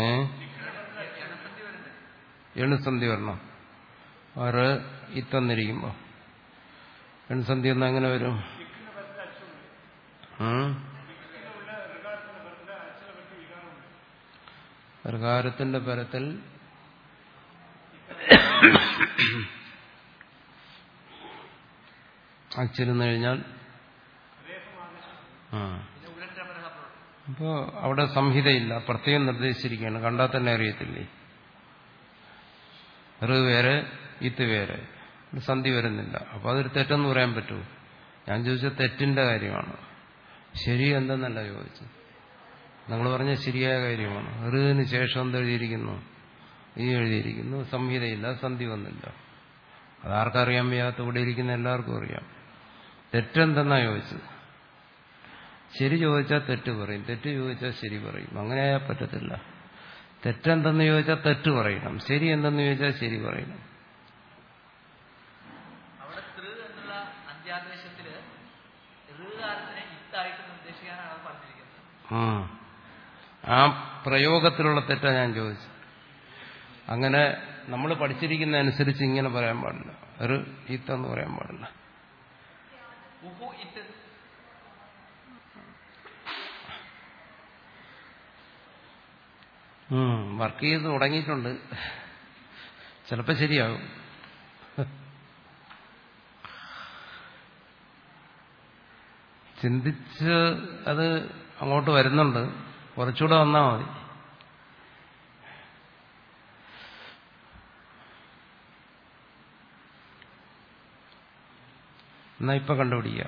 A: എണുസന്ധി വരണം ആറ് ഇത്തന്നിരിക്കുമ്പോ എണുസന്ധി ഒന്ന് എങ്ങനെ വരും ഉം? ഋകാരത്തിന്റെ പരത്തിൽ അച്ചിരുന്നു കഴിഞ്ഞാൽ ആ
B: പിന്നെ ഉടൻരമരഹ
A: അപ്പോ അവിടെ സംഹിതയില്ല പ്രത്യേകം നിർദ്ദേശിച്ചിരിക്കുകയാണ് കണ്ടാൽ തന്നെ അറിയത്തില്ലേ ഋ വേറെ ഇത്ത് വേറെ ഇവിടെ സന്ധി വരുന്നില്ല അപ്പൊ അതൊരു തെറ്റെന്ന് പറയാൻ പറ്റുമോ ഞാൻ ചോദിച്ച തെറ്റിന്റെ കാര്യമാണ് ശരി എന്തെന്നല്ല ചോദിച്ചത് നിങ്ങൾ പറഞ്ഞ ശരിയായ കാര്യമാണ് ഋന് ശേഷം എന്തെഴുതിയിരിക്കുന്നു ഈ എഴുതിയിരിക്കുന്നു സംഹിതയില്ല സന്ധി വന്നില്ല അതാർക്കറിയാൻ വയ്യാത്ത ഇവിടെ ഇരിക്കുന്ന എല്ലാവർക്കും അറിയാം തെറ്റെന്തെന്നാ ചോദിച്ചത് ശരി ചോദിച്ചാൽ തെറ്റ് പറയും തെറ്റ് ചോദിച്ചാൽ ശരി പറയും അങ്ങനെയായാൽ പറ്റത്തില്ല തെറ്റെന്തെന്ന് ചോദിച്ചാൽ തെറ്റ് പറയണം ശരി എന്തെന്ന് ചോദിച്ചാൽ ശരി പറയണം
B: അവിടെ തൃ എന്നുള്ള അന്ത്യാദേശത്തില് ഋകാരത്തിനെ ഇത്തായിട്ട് നിർദ്ദേശിക്കാനാണ് അത് പറഞ്ഞിരിക്കുന്നത്
A: ആ ആ പ്രയോഗത്തിലുള്ള തെറ്റാ ഞാൻ ചോദിച്ചത് അങ്ങനെ നമ്മൾ പഠിച്ചിരിക്കുന്ന അനുസരിച്ച് ഇങ്ങനെ പറയാൻ പാടില്ല ഒരു ഈത്തെന്ന് പറയാൻ പാടില്ല
B: ഉഹു ഇത്ത്
A: വർക്ക് ചെയ്ത് തുടങ്ങിയിട്ടുണ്ട് ചിലപ്പോൾ ശരിയാകും ചിന്തിച്ച് അത് അങ്ങോട്ട് വരുന്നുണ്ട് കുറച്ചുകൂടെ വന്നാൽ മതി എന്നാ ഇപ്പൊ കണ്ടുപിടിക്കാം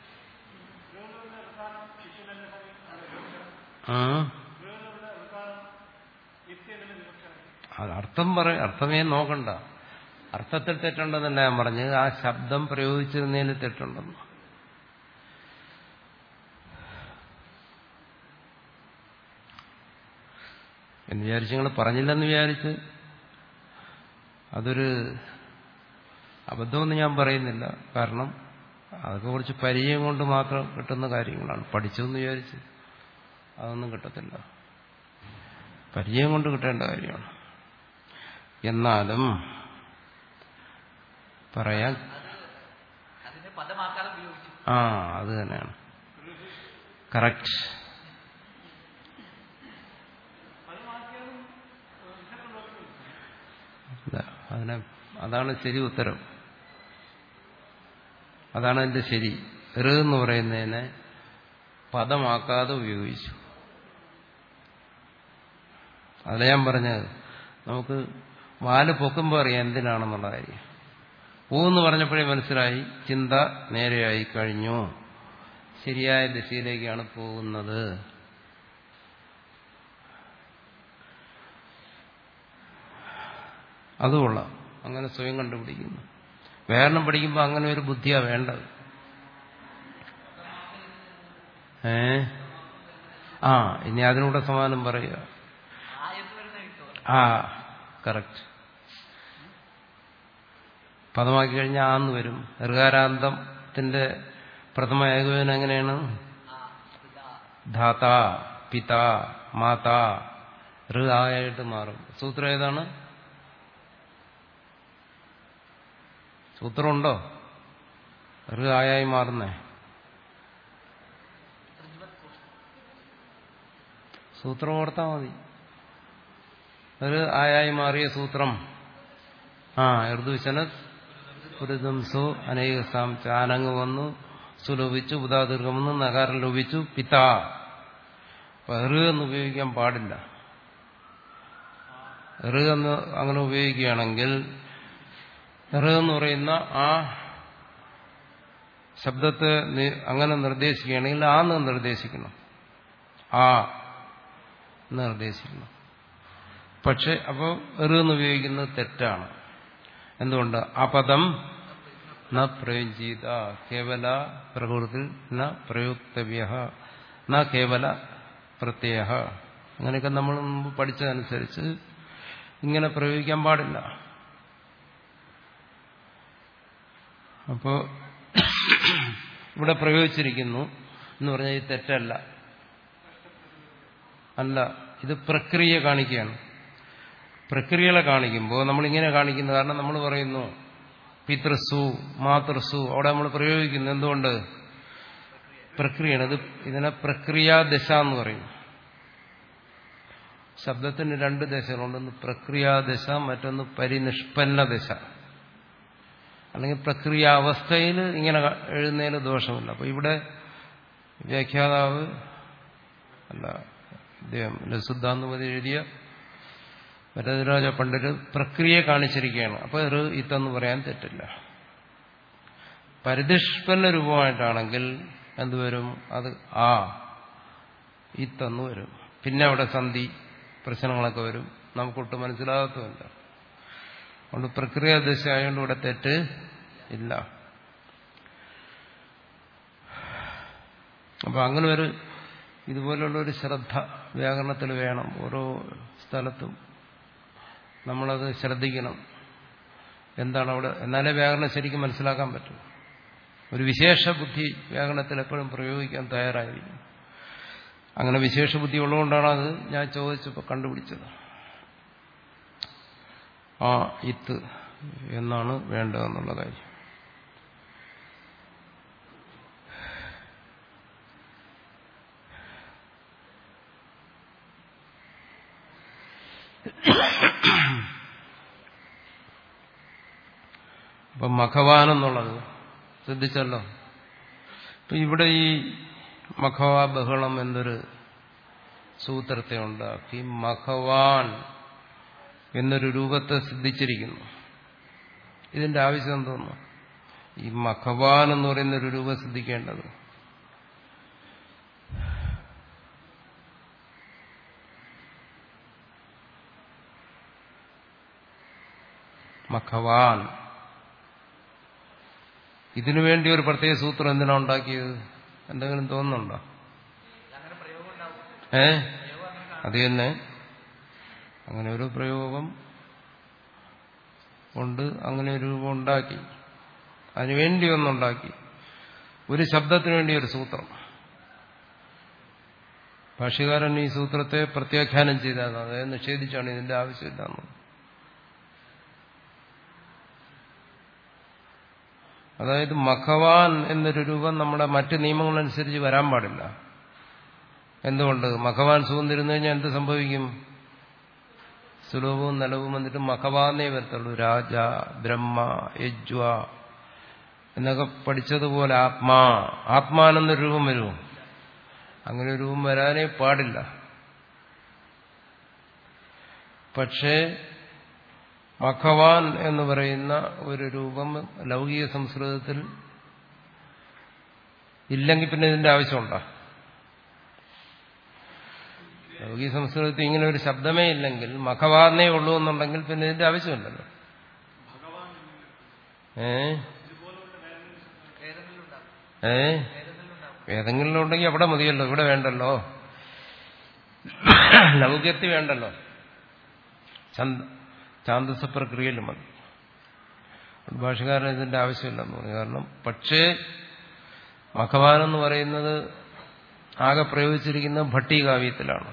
A: ആ അത് അർത്ഥം പറ അർത്ഥമേ നോക്കണ്ട അർത്ഥത്തിൽ തെറ്റുണ്ടെന്നല്ല ഞാൻ പറഞ്ഞത് ആ ശബ്ദം പ്രയോഗിച്ചിരുന്നതിന് തെറ്റുണ്ടെന്ന് എന്ന് വിചാരിച്ച് നിങ്ങൾ പറഞ്ഞില്ലെന്ന് വിചാരിച്ച് അതൊരു അബദ്ധമൊന്നും ഞാൻ പറയുന്നില്ല കാരണം അതൊക്കെ കുറച്ച് പരിചയം കൊണ്ട് മാത്രം കിട്ടുന്ന കാര്യങ്ങളാണ് പഠിച്ചതെന്ന് വിചാരിച്ച് അതൊന്നും കിട്ടത്തില്ല പരിചയം കൊണ്ട് കിട്ടേണ്ട കാര്യമാണ് എന്നാലും പറയാൻ
B: അതിനെ പദമാക്കാതെ ഉപയോഗിച്ചു
A: ആ അത് തന്നെയാണ് കറക്റ്റ് അതിനെ അതാണ് ശരി ഉത്തരം അതാണ് എന്റെ ശരി ഋ എന്ന് പറയുന്നതിനെ പദമാക്കാതെ ഉപയോഗിച്ചു അതല്ല ഞാൻ പറഞ്ഞത് നമുക്ക് വാല് പൊക്കുമ്പോൾ അറിയാം എന്തിനാണെന്നുള്ള കാര്യം ഊ എന്ന് പറഞ്ഞപ്പോഴേ മനസ്സിലായി ചിന്ത നേരെയായി കഴിഞ്ഞു ശരിയായ ദിശയിലേക്കാണ് പോകുന്നത് അതുകൊള്ള അങ്ങനെ സ്വയം കണ്ടുപിടിക്കുന്നു വേരണം പഠിക്കുമ്പോൾ അങ്ങനെ ഒരു ബുദ്ധിയാ വേണ്ടത് ഏ ആ ഇനി അതിനൂടെ സമാനം പറയുക
B: ആ എന്ന് വരുന്ന കിട്ടുമോ
A: ആ കറക്റ്റ് പദമാക്കി കഴിഞ്ഞാൽ ആന്ന് വരും ഋകാരാന്തത്തിന്റെ പ്രഥമ ഏകോപനം എങ്ങനെയാണ്
B: ആ ഇതാ
A: ധാത പിത മാത ഋ ആയിട്ട് മാറും സൂത്രം ഏതാണ് സൂത്രമുണ്ടോ ഋ ആയായി മാറുന്നേ സൂത്രം ഓർത്താൽ മതി ഒരു ആയായി മാറിയ സൂത്രം ആ ഋതുശനസ് പുരുതംസു അനേകസാം ചാനങ്ങ് വന്നു സുലോപിച്ചു ഉദാദീർഘം വന്നു നകാരം ലോപിച്ചു പിതാ അപ്പൊ ഋ എന്ന് ഉപയോഗിക്കാൻ പാടില്ല ഋ എന്ന് അങ്ങനെ ഉപയോഗിക്കുകയാണെങ്കിൽ ഋ എന്ന് പറയുന്ന ആ ശബ്ദത്തെ നി- അങ്ങനെ നിർദ്ദേശിക്കുകയാണെങ്കിൽ ആ എന്ന് നിർദ്ദേശിക്കണം ആ എന്ന് നിർദ്ദേശിക്കണം പക്ഷെ അപ്പോൾ ഋ എന്ന് ഉപയോഗിക്കുന്നത് തെറ്റാണ് എന്തുകൊണ്ട് അപദം ന പ്രയോജിത കേവല പ്രകൃതി ന പ്രയുക്തവ്യ ന കേവല പ്രത്യയ അങ്ങനെയൊക്കെ നമ്മൾ മുമ്പ് പഠിച്ചതനുസരിച്ച് ഇങ്ങനെ പ്രയോഗിക്കാൻ പാടില്ല അപ്പോ ഇവിടെ പ്രയോഗിച്ചിരിക്കുന്നു എന്ന് പറഞ്ഞാൽ ഇത് തെറ്റല്ല അല്ല ഇത് പ്രക്രിയ കാണിക്കുകയാണ് പ്രക്രിയകളെ കാണിക്കുമ്പോൾ നമ്മളിങ്ങനെ കാണിക്കുന്നു കാരണം നമ്മൾ പറയുന്നു പിതൃസു മാതൃസു അവിടെ നമ്മൾ പ്രയോഗിക്കുന്നു എന്തുകൊണ്ട് പ്രക്രിയയാണ് ഇത് ഇതിനെ പ്രക്രിയാദശ എന്ന് പറയും ശബ്ദത്തിന് രണ്ട് ദശകളുണ്ട് ഒന്ന് പ്രക്രിയാദശ മറ്റൊന്ന് പരിനിഷ്പന്ന ദശ അല്ലെങ്കിൽ പ്രക്രിയാവസ്ഥയിൽ ഇങ്ങനെ എഴുതുന്നതിന് ദോഷമില്ല അപ്പൊ ഇവിടെ വ്യാഖ്യാതാവ് അല്ല ഇദ്ദേഹം ലസുദ്ധാന്തമതി എഴുതിയ വരദരാജ പണ്ഡിറ്റ് പ്രക്രിയ കാണിച്ചിരിക്കുകയാണ് അപ്പൊ ഒരു ഇത്തെന്ന് പറയാൻ തെറ്റില്ല പരിനിഷ്പന്ന രൂപമായിട്ടാണെങ്കിൽ എന്തുവരും അത് ആ ഇത്തെന്ന് വരും പിന്നെ അവിടെ സന്ധി പ്രശ്നങ്ങളൊക്കെ വരും നമുക്കൊട്ട് മനസ്സിലാകത്തുമില്ല അതുകൊണ്ട് പ്രക്രിയ ദശ ആയതുകൊണ്ട് ഇവിടെ തെറ്റ് ഇല്ല അപ്പൊ അങ്ങനെ ഒരു ഇതുപോലുള്ള ഒരു ശ്രദ്ധ വ്യാകരണത്തിൽ വേണം ഓരോ സ്ഥലത്തും നമ്മളത് ശ്രദ്ധിക്കണം എന്താണ് അവിടെ എന്നാലേ വ്യാകരണം ശരിക്കും മനസ്സിലാക്കാൻ പറ്റും ഒരു വിശേഷ ബുദ്ധി വ്യാകരണത്തിൽ എപ്പോഴും പ്രയോഗിക്കാൻ തയ്യാറായിരിക്കും അങ്ങനെ വിശേഷ ബുദ്ധി ഉള്ളതുകൊണ്ടാണ് അത് ഞാൻ ചോദിച്ചപ്പോൾ കണ്ടുപിടിച്ചത് ആ ഇത്ത് എന്നാണ് വേണ്ടതെന്നുള്ള കാര്യം അപ്പൊ മഖവാൻ എന്നുള്ളത് ശ്രദ്ധിച്ചല്ലോ ഇപ്പൊ ഇവിടെ ഈ മഖവാ ബഹളം എന്നൊരു സൂത്രത്തെ ഉണ്ടാക്കി മഖവാൻ എന്നൊരു രൂപത്തെ സിദ്ധിച്ചിരിക്കുന്നു ഇതിന്റെ ആവശ്യം എന്തോന്നു ഈ മഖവാൻ എന്ന് പറയുന്ന ഒരു രൂപം ശ്രദ്ധിക്കേണ്ടത് മഖവാൻ ഇതിനു വേണ്ടി ഒരു പ്രത്യേക സൂത്രം എന്തിനാ ഉണ്ടാക്കിയത് എന്തെങ്കിലും തോന്നുന്നുണ്ടോ
B: അങ്ങനെ പ്രയോഗം ഉണ്ടാവും
A: ഏ
B: പ്രയോഗം അങ്ങനെ കാണാം
A: അത് തന്നെ അങ്ങനെ ഒരു പ്രയോഗം കൊണ്ട് അങ്ങനെ ഒരു രൂപം ഉണ്ടാക്കി അതിനുവേണ്ടി ഒന്നുണ്ടാക്കി ഒരു ശബ്ദത്തിന് വേണ്ടി ഒരു സൂത്രം ഭാഷ്യകാരൻ ഈ സൂത്രത്തെ പ്രത്യാഖ്യാനം ചെയ്തതാണ് അതായത് നിഷേധിച്ചാണ് ഇതിന്റെ ആവശ്യമില്ലെന്ന് അതായത് മഖവാൻ എന്നൊരു രൂപം നമ്മുടെ മറ്റ് നിയമങ്ങളനുസരിച്ച് വരാൻ പാടില്ല എന്തുകൊണ്ട് മഖവാൻ സുഖന്നിരുന്നു കഴിഞ്ഞാൽ എന്ത് സംഭവിക്കും സുലഭവും നലവും വന്നിട്ട് മഖവാന്നേ വരത്തുള്ളൂ രാജ ബ്രഹ്മ യജ്വ എന്നൊക്കെ പഠിച്ചതുപോലെ ആത്മാ ആത്മാനെന്നൊരു രൂപം വരുമോ അങ്ങനെ ഒരു രൂപം വരാനേ പാടില്ല പക്ഷേ മഖവാൻ എന്ന് പറയുന്ന ഒരു രൂപം ലൗകിക സംസ്കൃതത്തിൽ ഇല്ലെങ്കിൽ പിന്നെ ഇതിന്റെ ആവശ്യമുണ്ടോ ലൗകിക സംസ്കൃതത്തിൽ ഇങ്ങനെ ഒരു ശബ്ദമേ ഇല്ലെങ്കിൽ മഖവാന്നേ ഉള്ളൂ എന്നുണ്ടെങ്കിൽ പിന്നെ ഇതിന്റെ ആവശ്യമില്ലല്ലോ ഏ
B: വേദങ്ങളിലുണ്ടാവും
A: ഏ
B: വേദങ്ങളിലുണ്ടാവും
A: ഏതെങ്കിലും ഉണ്ടെങ്കിൽ അവിടെ മതിയല്ലോ ഇവിടെ വേണ്ടല്ലോ ലൗകികത്തിൽ വേണ്ടല്ലോ ചന്ത ചാന്തസ പ്രക്രിയയിൽ മതി ഭാഷകാരൻ ഇതിന്റെ ആവശ്യമില്ലെന്ന് പറഞ്ഞു കാരണം പക്ഷേ മഖവാൻ എന്ന് പറയുന്നത് ആകെ പ്രയോഗിച്ചിരിക്കുന്ന ഭട്ടികാവ്യത്തിലാണ്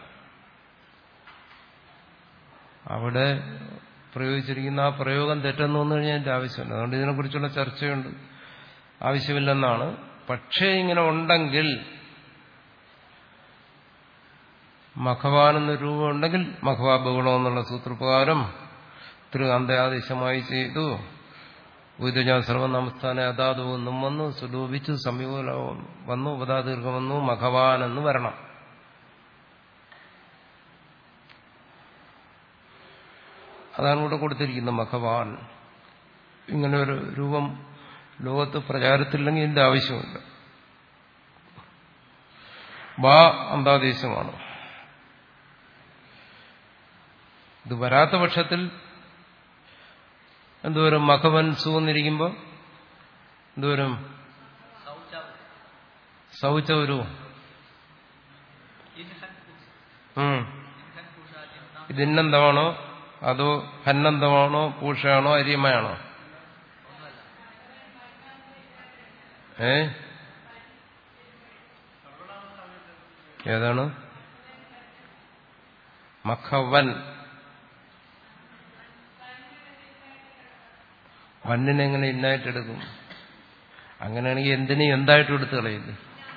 A: അവിടെ പ്രയോഗിച്ചിരിക്കുന്ന ആ പ്രയോഗം തെറ്റെന്ന് വന്നു കഴിഞ്ഞാൽ അതിന്റെ ആവശ്യമില്ല അതുകൊണ്ട് ഇതിനെക്കുറിച്ചുള്ള ചർച്ചയുണ്ട് ആവശ്യമില്ലെന്നാണ് പക്ഷേ ഇങ്ങനെ ഉണ്ടെങ്കിൽ മഖവാൻ എന്നൊരു രൂപം ഉണ്ടെങ്കിൽ മഖവാ ബഹുളം എന്നുള്ള സൂത്രപ്രകാരം തൃ അന്തയാദേശമായി ചെയ്തു ഉദജ സർവനാമസ്ഥാന അതാതു എന്നും വന്നു സുലോഭിച്ചു സമീപം വന്നു ഉപതാദീർഘം വന്നു മഖവാൻ എന്ന് വരണം അതാണ് ഇവിടെ കൊടുത്തിരിക്കുന്നത് മഖവാൻ ഇങ്ങനെ ഒരു രൂപം ലോകത്ത് പ്രചാരത്തില്ലെങ്കിൽ ഇതിന്റെ ആവശ്യമില്ല വാ അന്താദേശമാണ് ഇത് വരാത്ത പക്ഷത്തിൽ എന്തോരം മഖവൻ സൂന്നിരിക്കുമ്പോൾ എന്തോരം
B: സൗചാവ്
A: സൗചൗരു
B: ഇൻഹൻ കുഷ്
A: ഉം
B: ഇൻഹൻ കുഷാജിന്ന
A: ഇതിന്നന്തമാണോ അതോ ഹന്നന്തമാണോ പൂഷയാണോ അരിമയാണോ
B: ഒന്നുമല്ല
A: ഏ ഏതാണ് മഖവൻ വന്നിനെ എങ്ങനെ ഇന്നായിട്ട് എടുക്കും അങ്ങനെയാണെങ്കിൽ എന്തിനെ എന്തായിട്ട് എടുത്തു കളയില്ലേ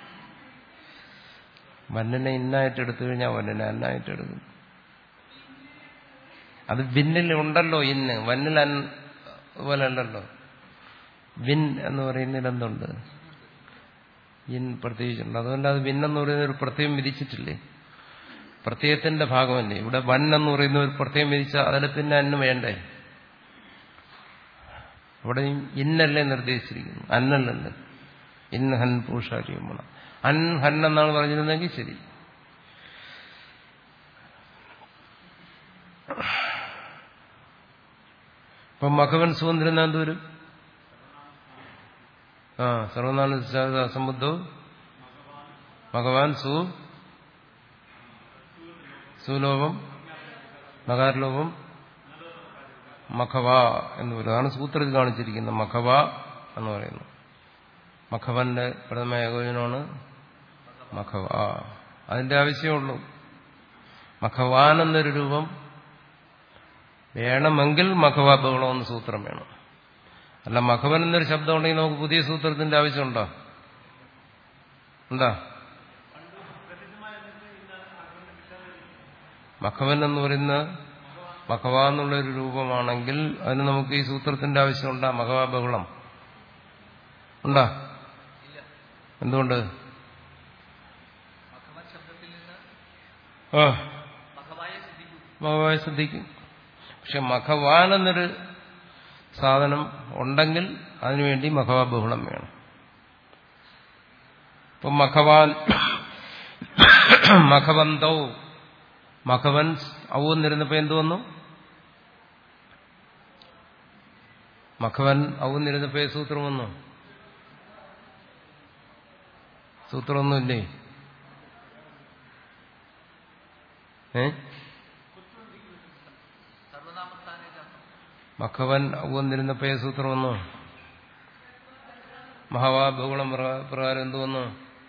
A: വന്നിനെ ഇന്നായിട്ട് എടുത്തു കഴിഞ്ഞാൽ വന്നിനെ അന്നായിട്ട് എടുക്കും അത് വിന്നിൽ ഉണ്ടല്ലോ ഇന്ന് വന്നിൽ അൻ പോലെ അല്ലല്ലോ വിൻ എന്ന് പറയുന്നതിൽ എന്തുണ്ട് ഇൻ പ്രത്യേകിച്ചുണ്ട് അതുകൊണ്ട് അത് വിൻ എന്ന് പറയുന്ന ഒരു പ്രത്യയം വിധിച്ചിട്ടില്ലേ പ്രത്യയത്തിന്റെ ഭാഗമല്ലേ ഇവിടെ വൻ എന്ന് പറയുന്ന ഒരു പ്രത്യയം വിധിച്ചാൽ അതിൽ പിന്നെ അന്ന് വേണ്ടേ അവിടെ ഇന്നല്ലേ നിർദ്ദേശിച്ചിരിക്കുന്നു അന്നല്ലല്ലേ ഇൻ ഹൻ പൂഷാരിയുമാണ് അൻ ഹൻ എന്നാണ് പറഞ്ഞിരുന്നെങ്കിൽ ശരി ഇപ്പം മഖവൻ സുഗന്ധിരൻ എന്തോരും ആ സർവനാമ അസംബുദ്ധോ ഭഗവാൻ സു സുലോഭം മകാരലോഭം മഖവ എന്ന് പറയും അതാണ് സൂത്രത്തിൽ കാണിച്ചിരിക്കുന്നത് മഖവ എന്ന് പറയുന്നു മഖവന്റെ പ്രഥമ ഏകോചനമാണ് മഖവ അതിന്റെ ആവശ്യമുള്ളൂ മഖവാൻ എന്നൊരു രൂപം വേണമെങ്കിൽ മഖവ ബഹളം എന്ന സൂത്രം വേണം അല്ല മഖവൻ എന്നൊരു ശബ്ദം ഉണ്ടെങ്കിൽ നമുക്ക് പുതിയ സൂത്രത്തിന്റെ ആവശ്യമുണ്ടോ എന്താ മഖവൻ എന്ന് പറയുന്ന മഖവ എന്നുള്ള ഒരു രൂപമാണെങ്കിൽ അതിന് നമുക്ക് ഈ സൂത്രത്തിന്റെ ആവശ്യമുണ്ടാ മഖവ ബഹുളം ഉണ്ടാ
B: ഇല്ല
A: എന്തുകൊണ്ട്
B: മഖവൻ ശബ്ദത്തിൽ നിന്ന്
A: ആ
B: മഖവായെ സിദ്ധിക്കൂ
A: മഖവായ ശ്രദ്ധിക്കും പക്ഷെ മഖവാൻ എന്നൊരു സാധനം ഉണ്ടെങ്കിൽ അതിനുവേണ്ടി മഖവാ ബഹുളം വേണം ഇപ്പം മഖവാൻ മഖവന്തൗ മഖവൻ ഔ എന്നിരുന്നപ്പോ എന്തു വന്നു മഖവൻ ഔ എന്നിരുന്നപ്പോ ഏത് സൂത്രം വന്നു സൂത്രമൊന്നുമില്ലേ ഏ
B: സർവനാമസ്ഥാനെ
A: മഖവൻ ഔ എന്നിരുന്നപ്പോ ഏത് സൂത്രം വന്നു മഹാവാ ബഹുളം പ്രകാ- പ്രകാരം എന്തു വന്നു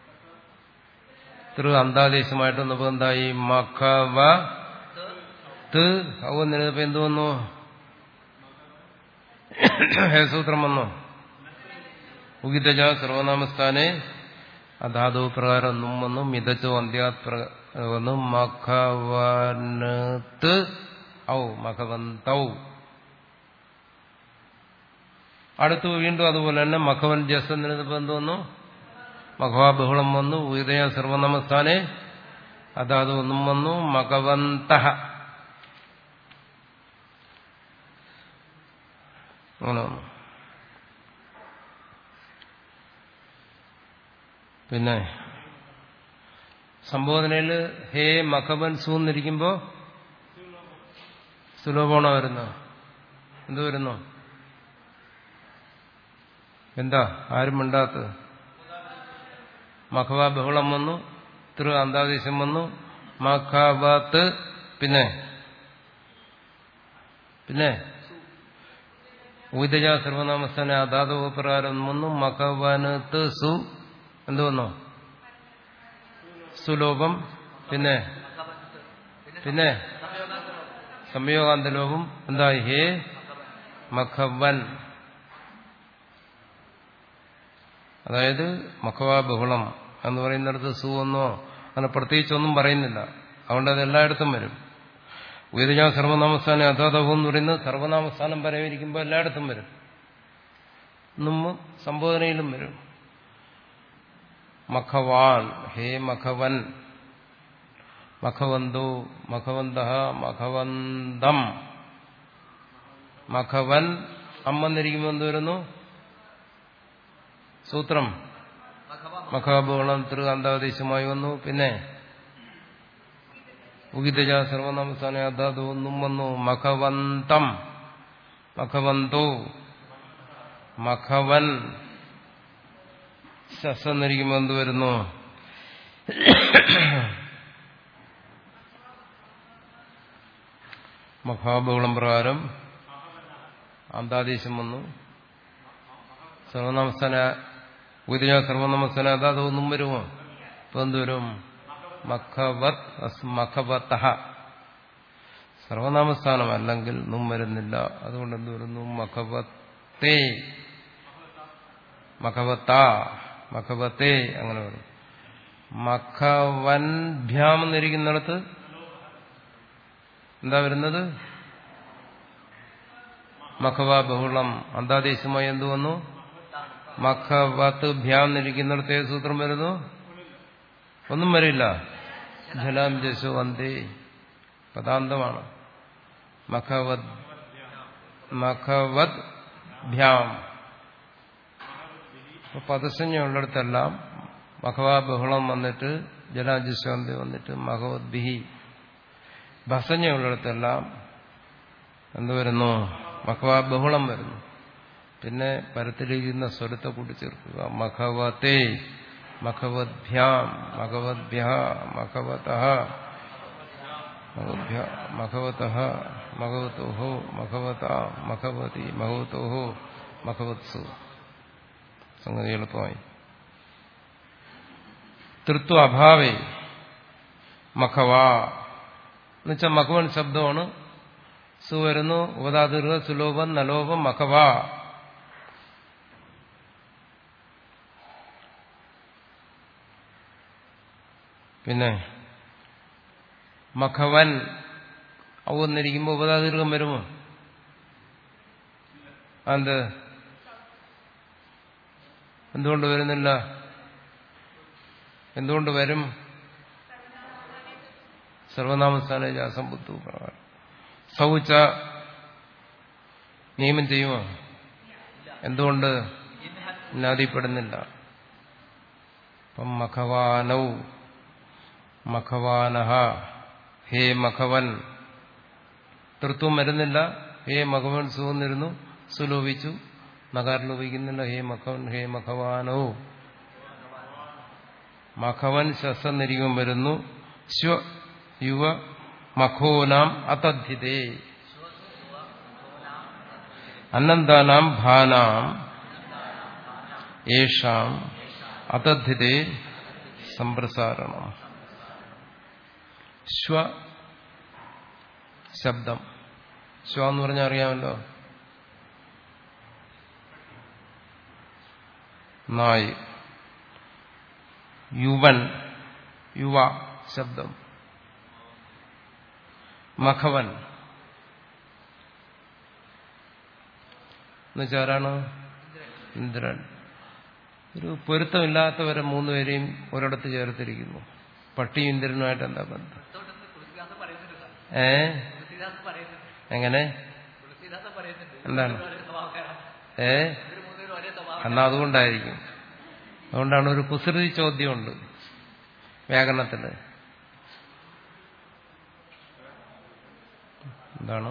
A: തൃ അന്താദേശമായിട്ട് വന്നപ്പോ എന്തായി മഖവ ത് ഔ എന്നിരുന്നപ്പോ എന്തു വന്നു ഏത് സൂത്രം വന്നു ഉഗിതജ സർവനാമസ്ഥാനെ അധാതു പ്രകാരം നും വന്നു മിതച്ചോ അന്ത്യാത് പ്ര- വന്നു മഖവനത്ത് ഔ മഖവന്തൗ അടുത്ത് വീണ്ടും അതുപോലെ തന്നെ മഖവൻ ജസ് എന്നിരുന്നപ്പോ എന്ത് വന്നു മഖവാ ബഹുളം വന്നു ഉദയ സർവനമസ്ഥാനെ അതാത് ഒന്നും വന്നു മഖവന്ത അങ്ങനെ വന്നു പിന്നെ സംബോധനയിൽ ഹേ മഖവൻ സൂന്നിരിക്കുമ്പോ സുലഭമാണോ വരുന്നത് എന്ത് വരുന്നു എന്താ ആരും മിണ്ടാത്തത് മഖവ ബഹുളം വന്നു തൃ അന്താദേശം വന്നു മഖവത്ത് പിന്നെ പിന്നെ ഊതജ സർവനാമസ്ഥാന അതാതോ പ്രകാരം വന്നു മഖവനത്ത് സു എന്ത് വന്നു സുലോഭം പിന്നെ പിന്നെ സംയോഗാന്തലോപം എന്തായി ഹേ മഖവൻ അതായത് മഖവാ ബഹുളം എന്ന് പറയുന്നിടത്ത് സു എന്നോ അങ്ങനെ പ്രത്യേകിച്ചൊന്നും പറയുന്നില്ല അതുകൊണ്ട് അത് എല്ലായിടത്തും വരും ഉയർജാ സർവനാമസ്ഥാനം അതാതവും എന്ന് പറയുന്നത് സർവനാമസ്ഥാനം പരമിരിക്കുമ്പോൾ എല്ലായിടത്തും വരും നമ്മ സംബോധനയിലും വരും മഖവാൻ ഹേ മഖവൻ മഖവന്തോ മഖവന്ത മഖവന്തം മഖവൻ അമ്മന്നിരിക്കുമ്പോൾ എന്ത് വരുന്നു സൂത്രം മഖാബോളം തൃ അന്താദേശമായി വന്നു പിന്നെ ഉഗിതജ സർവനാമസ്ഥാന അതാത് ഒന്നും വന്നു മഖവന്തം മഖവന്തോ മഖവൻ ശസ്സന്നിരിക്കുമ്പോൾ എന്ത് വരുന്നു മഹാബഹുളം പ്രകാരം അന്താദേശം വന്നു സർവനാമസ്ഥാന ഉദിന സർവനാമസ്ഥാന അതാത് ഒന്നും വരുമോ ഇപ്പൊ എന്ത് വരും മഖവത് മഖവത്ത സർവനാമസ്ഥാനം അല്ലെങ്കിൽ നും വരുന്നില്ല അതുകൊണ്ട് എന്ത് വരുന്നു മഖവത്തേ മഖവത്ത മഖവത്തേ അങ്ങനെ വരും മഖവൻഭ്യാം എന്നിരിക്കുന്നിടത്ത് എന്താ വരുന്നത് മഖവ ബഹുളം അന്താദേശമായി എന്തു വന്നു മഖവത്ത് ഭ്യാം എന്നിരിക്കുന്നിടത്ത് ഏത് സൂത്രം വരുന്നു ഒന്നും വരില്ല ജലാം ജസു അന്തേ പദാന്തമാണ് മഖവത് മഖവത് ഭ്യാം പദസഞ്ജയുള്ളിടത്തെല്ലാം മഖവ ബഹുളം വന്നിട്ട് ജലാജസ്വന്തി വന്നിട്ട് മഖവത് ബിഹി ഭസഞ്ജയുള്ളിടത്തെല്ലാം എന്ത് വരുന്നു മഖവ ബഹുളം വരുന്നു പിന്നെ പരത്തിലിരിക്കുന്ന സ്വരത്തെ കൂട്ടിച്ചേർക്കുക മഖവത്തെ മഖവദ്ഭ്യാം മഖവദ്ഭ്യ മഖവത മഖവത മഖവതോഹോ മഖവത മഖവതി മഖവതോഹോ മഖവത്സു സംഗതി എളുപ്പമായി തൃത്വ അഭാവേ മഖവ എന്നുവെച്ചാൽ മഖവൻ ശബ്ദമാണ് സു വരുന്നു ഉപതാതിർഹ സുലോഭം നലോഭം മഖവ പിന്നെ മഖവൻ ഔന്നിരിക്കുമ്പോൾ ഉപതാതിർഹം വരുമോ അത് എന്തുകൊണ്ട് വരുന്നില്ല എന്തുകൊണ്ട് വരും സർവനാമസ്ഥാന ജാസംബുദ്ധു പ്രകാരം സൗച്ച നിയമം ചെയ്യുമോ എന്തുകൊണ്ട് ഇന്നാദിപ്പെടുന്നില്ല അപ്പം മഖവാനൗ മഖവാനഹ ഹേ മഖവൻ തൃത്വം വരുന്നില്ല ഹേ മഖവൻ സുവന്നിരുന്നു സുലോപിച്ചു നഗാറിൽ ഉപയോഗിക്കുന്നില്ല ഹേ മഖവൻ ഹേ മഖവാനോ മഖവൻ ശസ്സന്നിരിക്കും വരുന്നു ശ്വ യുവ മഖോനാം അതദ്ധിതേ അനന്താനാം ഭാനാം യേഷാം അതദ്ധിതേ സംപ്രസാരണം ശ്വ ശബ്ദം ശ്വ എന്ന് പറഞ്ഞാൽ അറിയാമല്ലോ നായ് യുവൻ യുവ ശബ്ദം മഖവൻ എന്നുവെച്ചാൽ ആരാണ് ഇന്ദ്രൻ ഒരു പൊരുത്തമില്ലാത്തവരെ മൂന്നുപേരെയും ഒരിടത്ത് ചേർത്തിരിക്കുന്നു പട്ടിയും ഇന്ദ്രനുമായിട്ട് എന്താ ബന്ധം
B: അതുകൊണ്ടൊന്ന് തുളസിദാസ് പറയുന്നുണ്ട് സാർ.
A: ഏ
B: തുളസിദാസ് പറയുന്നുണ്ട്
A: എങ്ങനെ
B: തുളസിദാസ് പറയുന്നുണ്ട്
A: എന്താണ്
B: ഒരേ സ്വഭാവക്കാരാണ്
A: ഏ
B: ഇവര് മൂന്നുപേരും ഒരേ സ്വഭാവം
A: എന്നാ അതുകൊണ്ടായിരിക്കും അതുകൊണ്ടാണ് ഒരു കുസൃതി ചോദ്യമുണ്ട് വ്യാകരണത്തില് എന്താണ്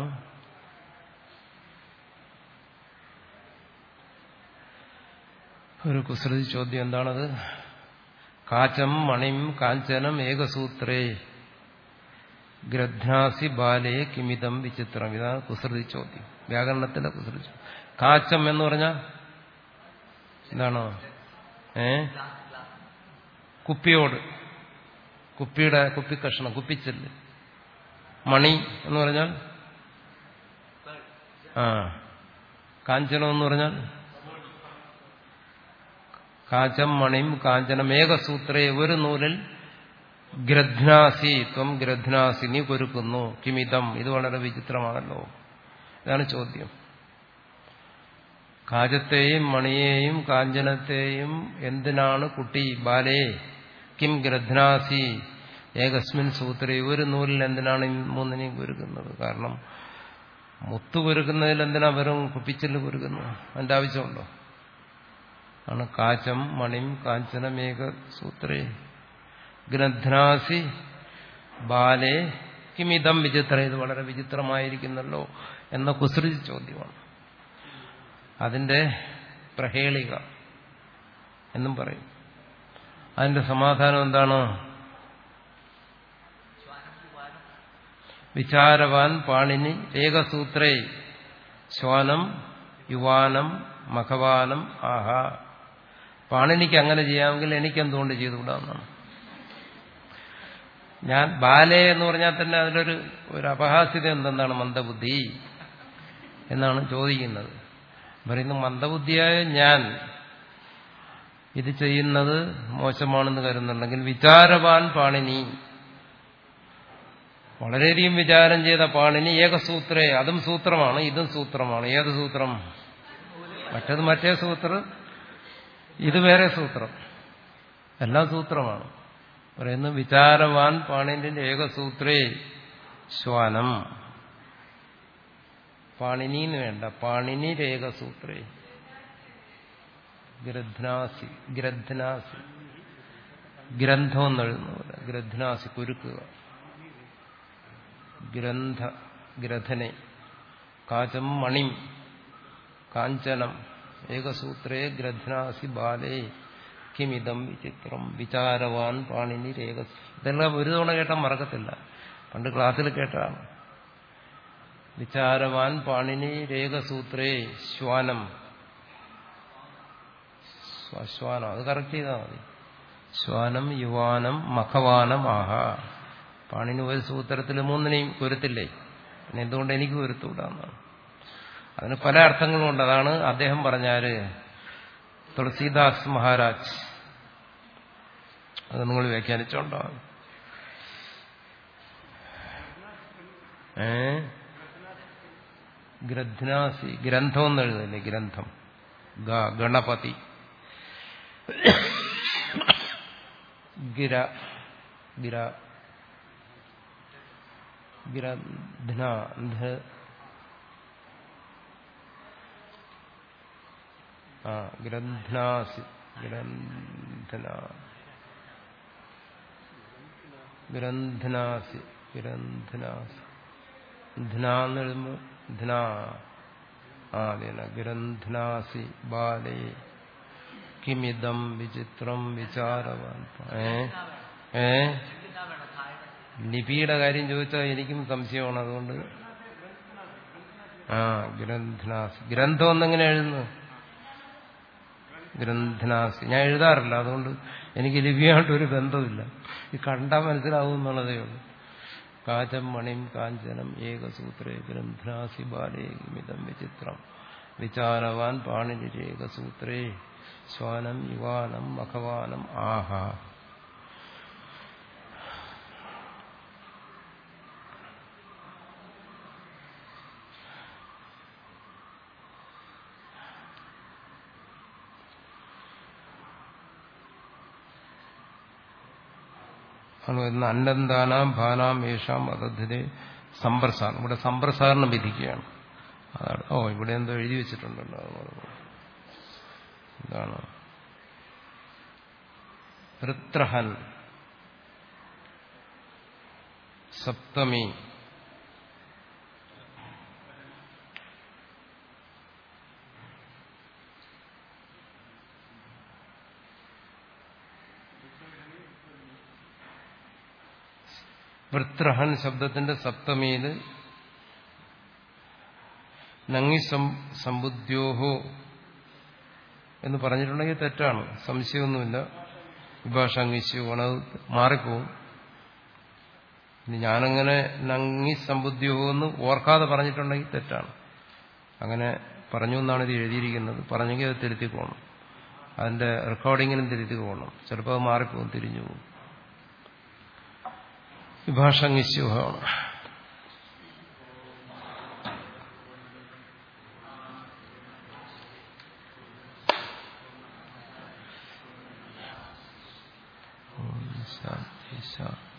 A: ഒരു കുസൃതി ചോദ്യം എന്താണത് കാച്ചം മണിം കാഞ്ചനം ഏകസൂത്രേ ഗ്രധ്നാസി ബാലേ കിമിതം വിചിത്രം ഇതാണ് കുസൃതി ചോദ്യം വ്യാകരണത്തിലെ കുസൃതി ചോദ്യം കാച്ചം എന്ന് പറഞ്ഞാൽ എന്താണോ ഏ കുപ്പിയോട് കുപ്പിയുടെ കുപ്പിക്കഷ്ണം കുപ്പിച്ചെല്ല് മണി എന്ന് പറഞ്ഞാൽ ആ കാഞ്ചനം എന്ന് പറഞ്ഞാൽ കാചം മണിയും കാഞ്ചനം ഏകസൂത്രേ ഒരു നൂലിൽ ഗ്രധ്നാസി ത്വം ഗ്രധ്നാസി നീ കൊരുക്കുന്നു കിമിതം ഇത് വളരെ വിചിത്രമാണല്ലോ ഇതാണ് ചോദ്യം കാജത്തെയും മണിയെയും കാഞ്ചനത്തെയും എന്തിനാണ് കുട്ടി ബാലയെ കിം ഗ്രധ്നാസി ഏകസ്മിൻ സൂത്രേ ഒരു നൂലിൽ എന്തിനാണ് ഈ മൂന്നിനെയും കുരുക്കുന്നത് കാരണം മുത്തു കുരുക്കുന്നതിൽ എന്തിനാ വെറും കുപ്പിച്ചില് കുരുക്കുന്നു അതിന്റെ ആവശ്യമുണ്ടോ ആണ് കാച്ചം മണിം കാഞ്ചനമേക സൂത്രേ ഗ്രന്ഥനാസി ബാലേ കിമിതം വിചിത്ര ഇത് വളരെ വിചിത്രമായിരിക്കുന്നല്ലോ എന്ന കുസൃതി ചോദ്യമാണ് അതിന്റെ പ്രഹേളിക എന്നും പറയും അതിന്റെ സമാധാനം എന്താണ് വിചാരവാൻ പാണിനി ഏകസൂത്രേ ശ്വാനം യുവാനം മഖവാനം ആഹാ പാണിനിക്ക് അങ്ങനെ ചെയ്യാമെങ്കിൽ എനിക്ക് എന്തുകൊണ്ട് ചെയ്തുകൂടാന്നാണ് ഞാൻ ബാലെ എന്ന് പറഞ്ഞാൽ തന്നെ അതിലൊരു ഒരു അപഹാസ്യത എന്തെന്താണ് മന്ദബുദ്ധി എന്നാണ് ചോദിക്കുന്നത് പറയുന്നു മന്ദബുദ്ധിയായ ഞാൻ ഇത് ചെയ്യുന്നത് മോശമാണെന്ന് കരുതുന്നുണ്ടെങ്കിൽ വിചാരവാൻ പാണിനി വളരെയധികം വിചാരം ചെയ്ത പാണിനി ഏകസൂത്രേ അതും സൂത്രമാണ് ഇതും സൂത്രമാണ് ഏത് സൂത്രം മറ്റത് മറ്റേ സൂത്രം ഇത് വേറെ സൂത്രം എല്ലാം സൂത്രമാണ് പറയുന്നു വിചാരവാൻ പാണിനിന്റെ ഏകസൂത്രേ ശ്വാനം പാണിനിന്ന് വേണ്ട പാണിനി രേഖസൂത്രേ ഗ്രന്ഥനാസി ഗ്രന്ഥനാസി ഗ്രന്ഥം എന്നെഴുതുന്ന പോലെ ഗ്രന്ഥനാസി കുരുക്കുക ഗ്രന്ഥ ഗ്രഥനെ കാചം മണിം കാഞ്ചനം ഏകസൂത്രേ ഗ്രന്ഥനാസി ബാലേ കിമിതം വിചിത്രം വിചാരവാൻ പാണിനി രേഖ ഇതെല്ലാം ഒരു തവണ കേട്ടാൽ മറക്കത്തില്ല പണ്ട് ക്ലാസ്സിൽ കേട്ടാണ് വിചാരവാൻ പാണിനി രേഖസൂത്രേ ശ്വാനം ശ്വാനം അത് കറക്റ്റ് ചെയ്താൽ മതി ശ്വാനം യുവാനം മഖവാനം ആഹ പാണിനി ഒരു സൂത്രത്തിൽ മൂന്നിനെയും കുരുത്തില്ലേ പിന്നെ എന്തുകൊണ്ട് എനിക്ക് കുരുത്തൂടാന്നാണ് അതിന് പല അർത്ഥങ്ങളുമുണ്ട് അതാണ് അദ്ദേഹം പറഞ്ഞാല് തുളസീദാസ് മഹാരാജ് അത് നിങ്ങൾ വ്യാഖ്യാനിച്ചോണ്ടോ ഏ ഗ്രന്ഥനാസി ഗ്രന്ഥം എന്ന് എഴുതല്ലേ ഗ്രന്ഥം ഗ ഗണപതി ഗിര ഗിര ഗ്രന്ഥ ആ ഗ്രന്ഥനാസി ഗ്രന്ഥന ഗ്രന്ഥനാസി ഗ്രന്ഥനാസി ധനാന്ന് എഴുതുമ്പോൾ ധന ആ അതെ ഗ്രന്ഥനാസി ബാലേ കിമിതം വിചിത്രം വിചാരവാൻ ഏ ഏ
B: എന്തിനാ വേണം താഴെ
A: ലിപിയുടെ കാര്യം ചോദിച്ചാൽ എനിക്കും സംശയമാണ് അതുകൊണ്ട് ആ ഗ്രന്ഥനാസി ഗ്രന്ഥം എന്നെങ്ങനെ എഴുതുന്നു ഗ്രന്ഥനാസി ഞാൻ എഴുതാറില്ല അതുകൊണ്ട് എനിക്ക് ലിപിയായിട്ടൊരു ബന്ധമില്ല ഈ കണ്ടാൽ മനസ്സിലാവും എന്നുള്ളതേ ഉള്ളൂ കാചം മണിം കാഞ്ചനം ഏകസൂത്രേ ഗ്രന്ഥനാസി ബാലേ മിതം വിചിത്രം വിചാരവാൻ പാണിനിരേകസൂത്രേ ശ്വാനം യുവാനം മഖവാനം ആഹാ എന്ന് അന്നന്താനാം ഭാനാം യേഷാം അതധിരെ സമ്പ്രസാരം ഇവിടെ സമ്പ്രസാരണം വിധിക്കുകയാണ് അതാണ് ഓ ഇവിടെ എന്തോ എഴുതി വെച്ചിട്ടുണ്ടല്ലോ അത് മറന്നു. എന്താണ് ഋത്രഹൻ സപ്തമി വൃത്രഹൻ ശബ്ദത്തിന്റെ സപ്തമിയിൽ നങ്ങി സമ്പുദ്യോഹോ എന്ന് പറഞ്ഞിട്ടുണ്ടെങ്കിൽ തെറ്റാണ് സംശയമൊന്നുമില്ല വിഭാഷ അങ്ങിശ്യമാണ് അത് മാറിപ്പോവും ഇനി ഞാനങ്ങനെ നങ്ങി സമ്പുദ്യോഹോ എന്ന് ഓർക്കാതെ പറഞ്ഞിട്ടുണ്ടെങ്കിൽ തെറ്റാണ് അങ്ങനെ പറഞ്ഞു എന്നാണ് ഇത് എഴുതിയിരിക്കുന്നത് പറഞ്ഞെങ്കിൽ അത് തിരുത്തി പോകണം അതിന്റെ റെക്കോർഡിങ്ങിനും തിരുത്തി പോകണം ചിലപ്പോൾ അത് മാറിപ്പോകും തിരിഞ്ഞു പോകും വിഭാഷങ്ങിശ്യൂഹമാണ് ശാന്തി ശാന്തി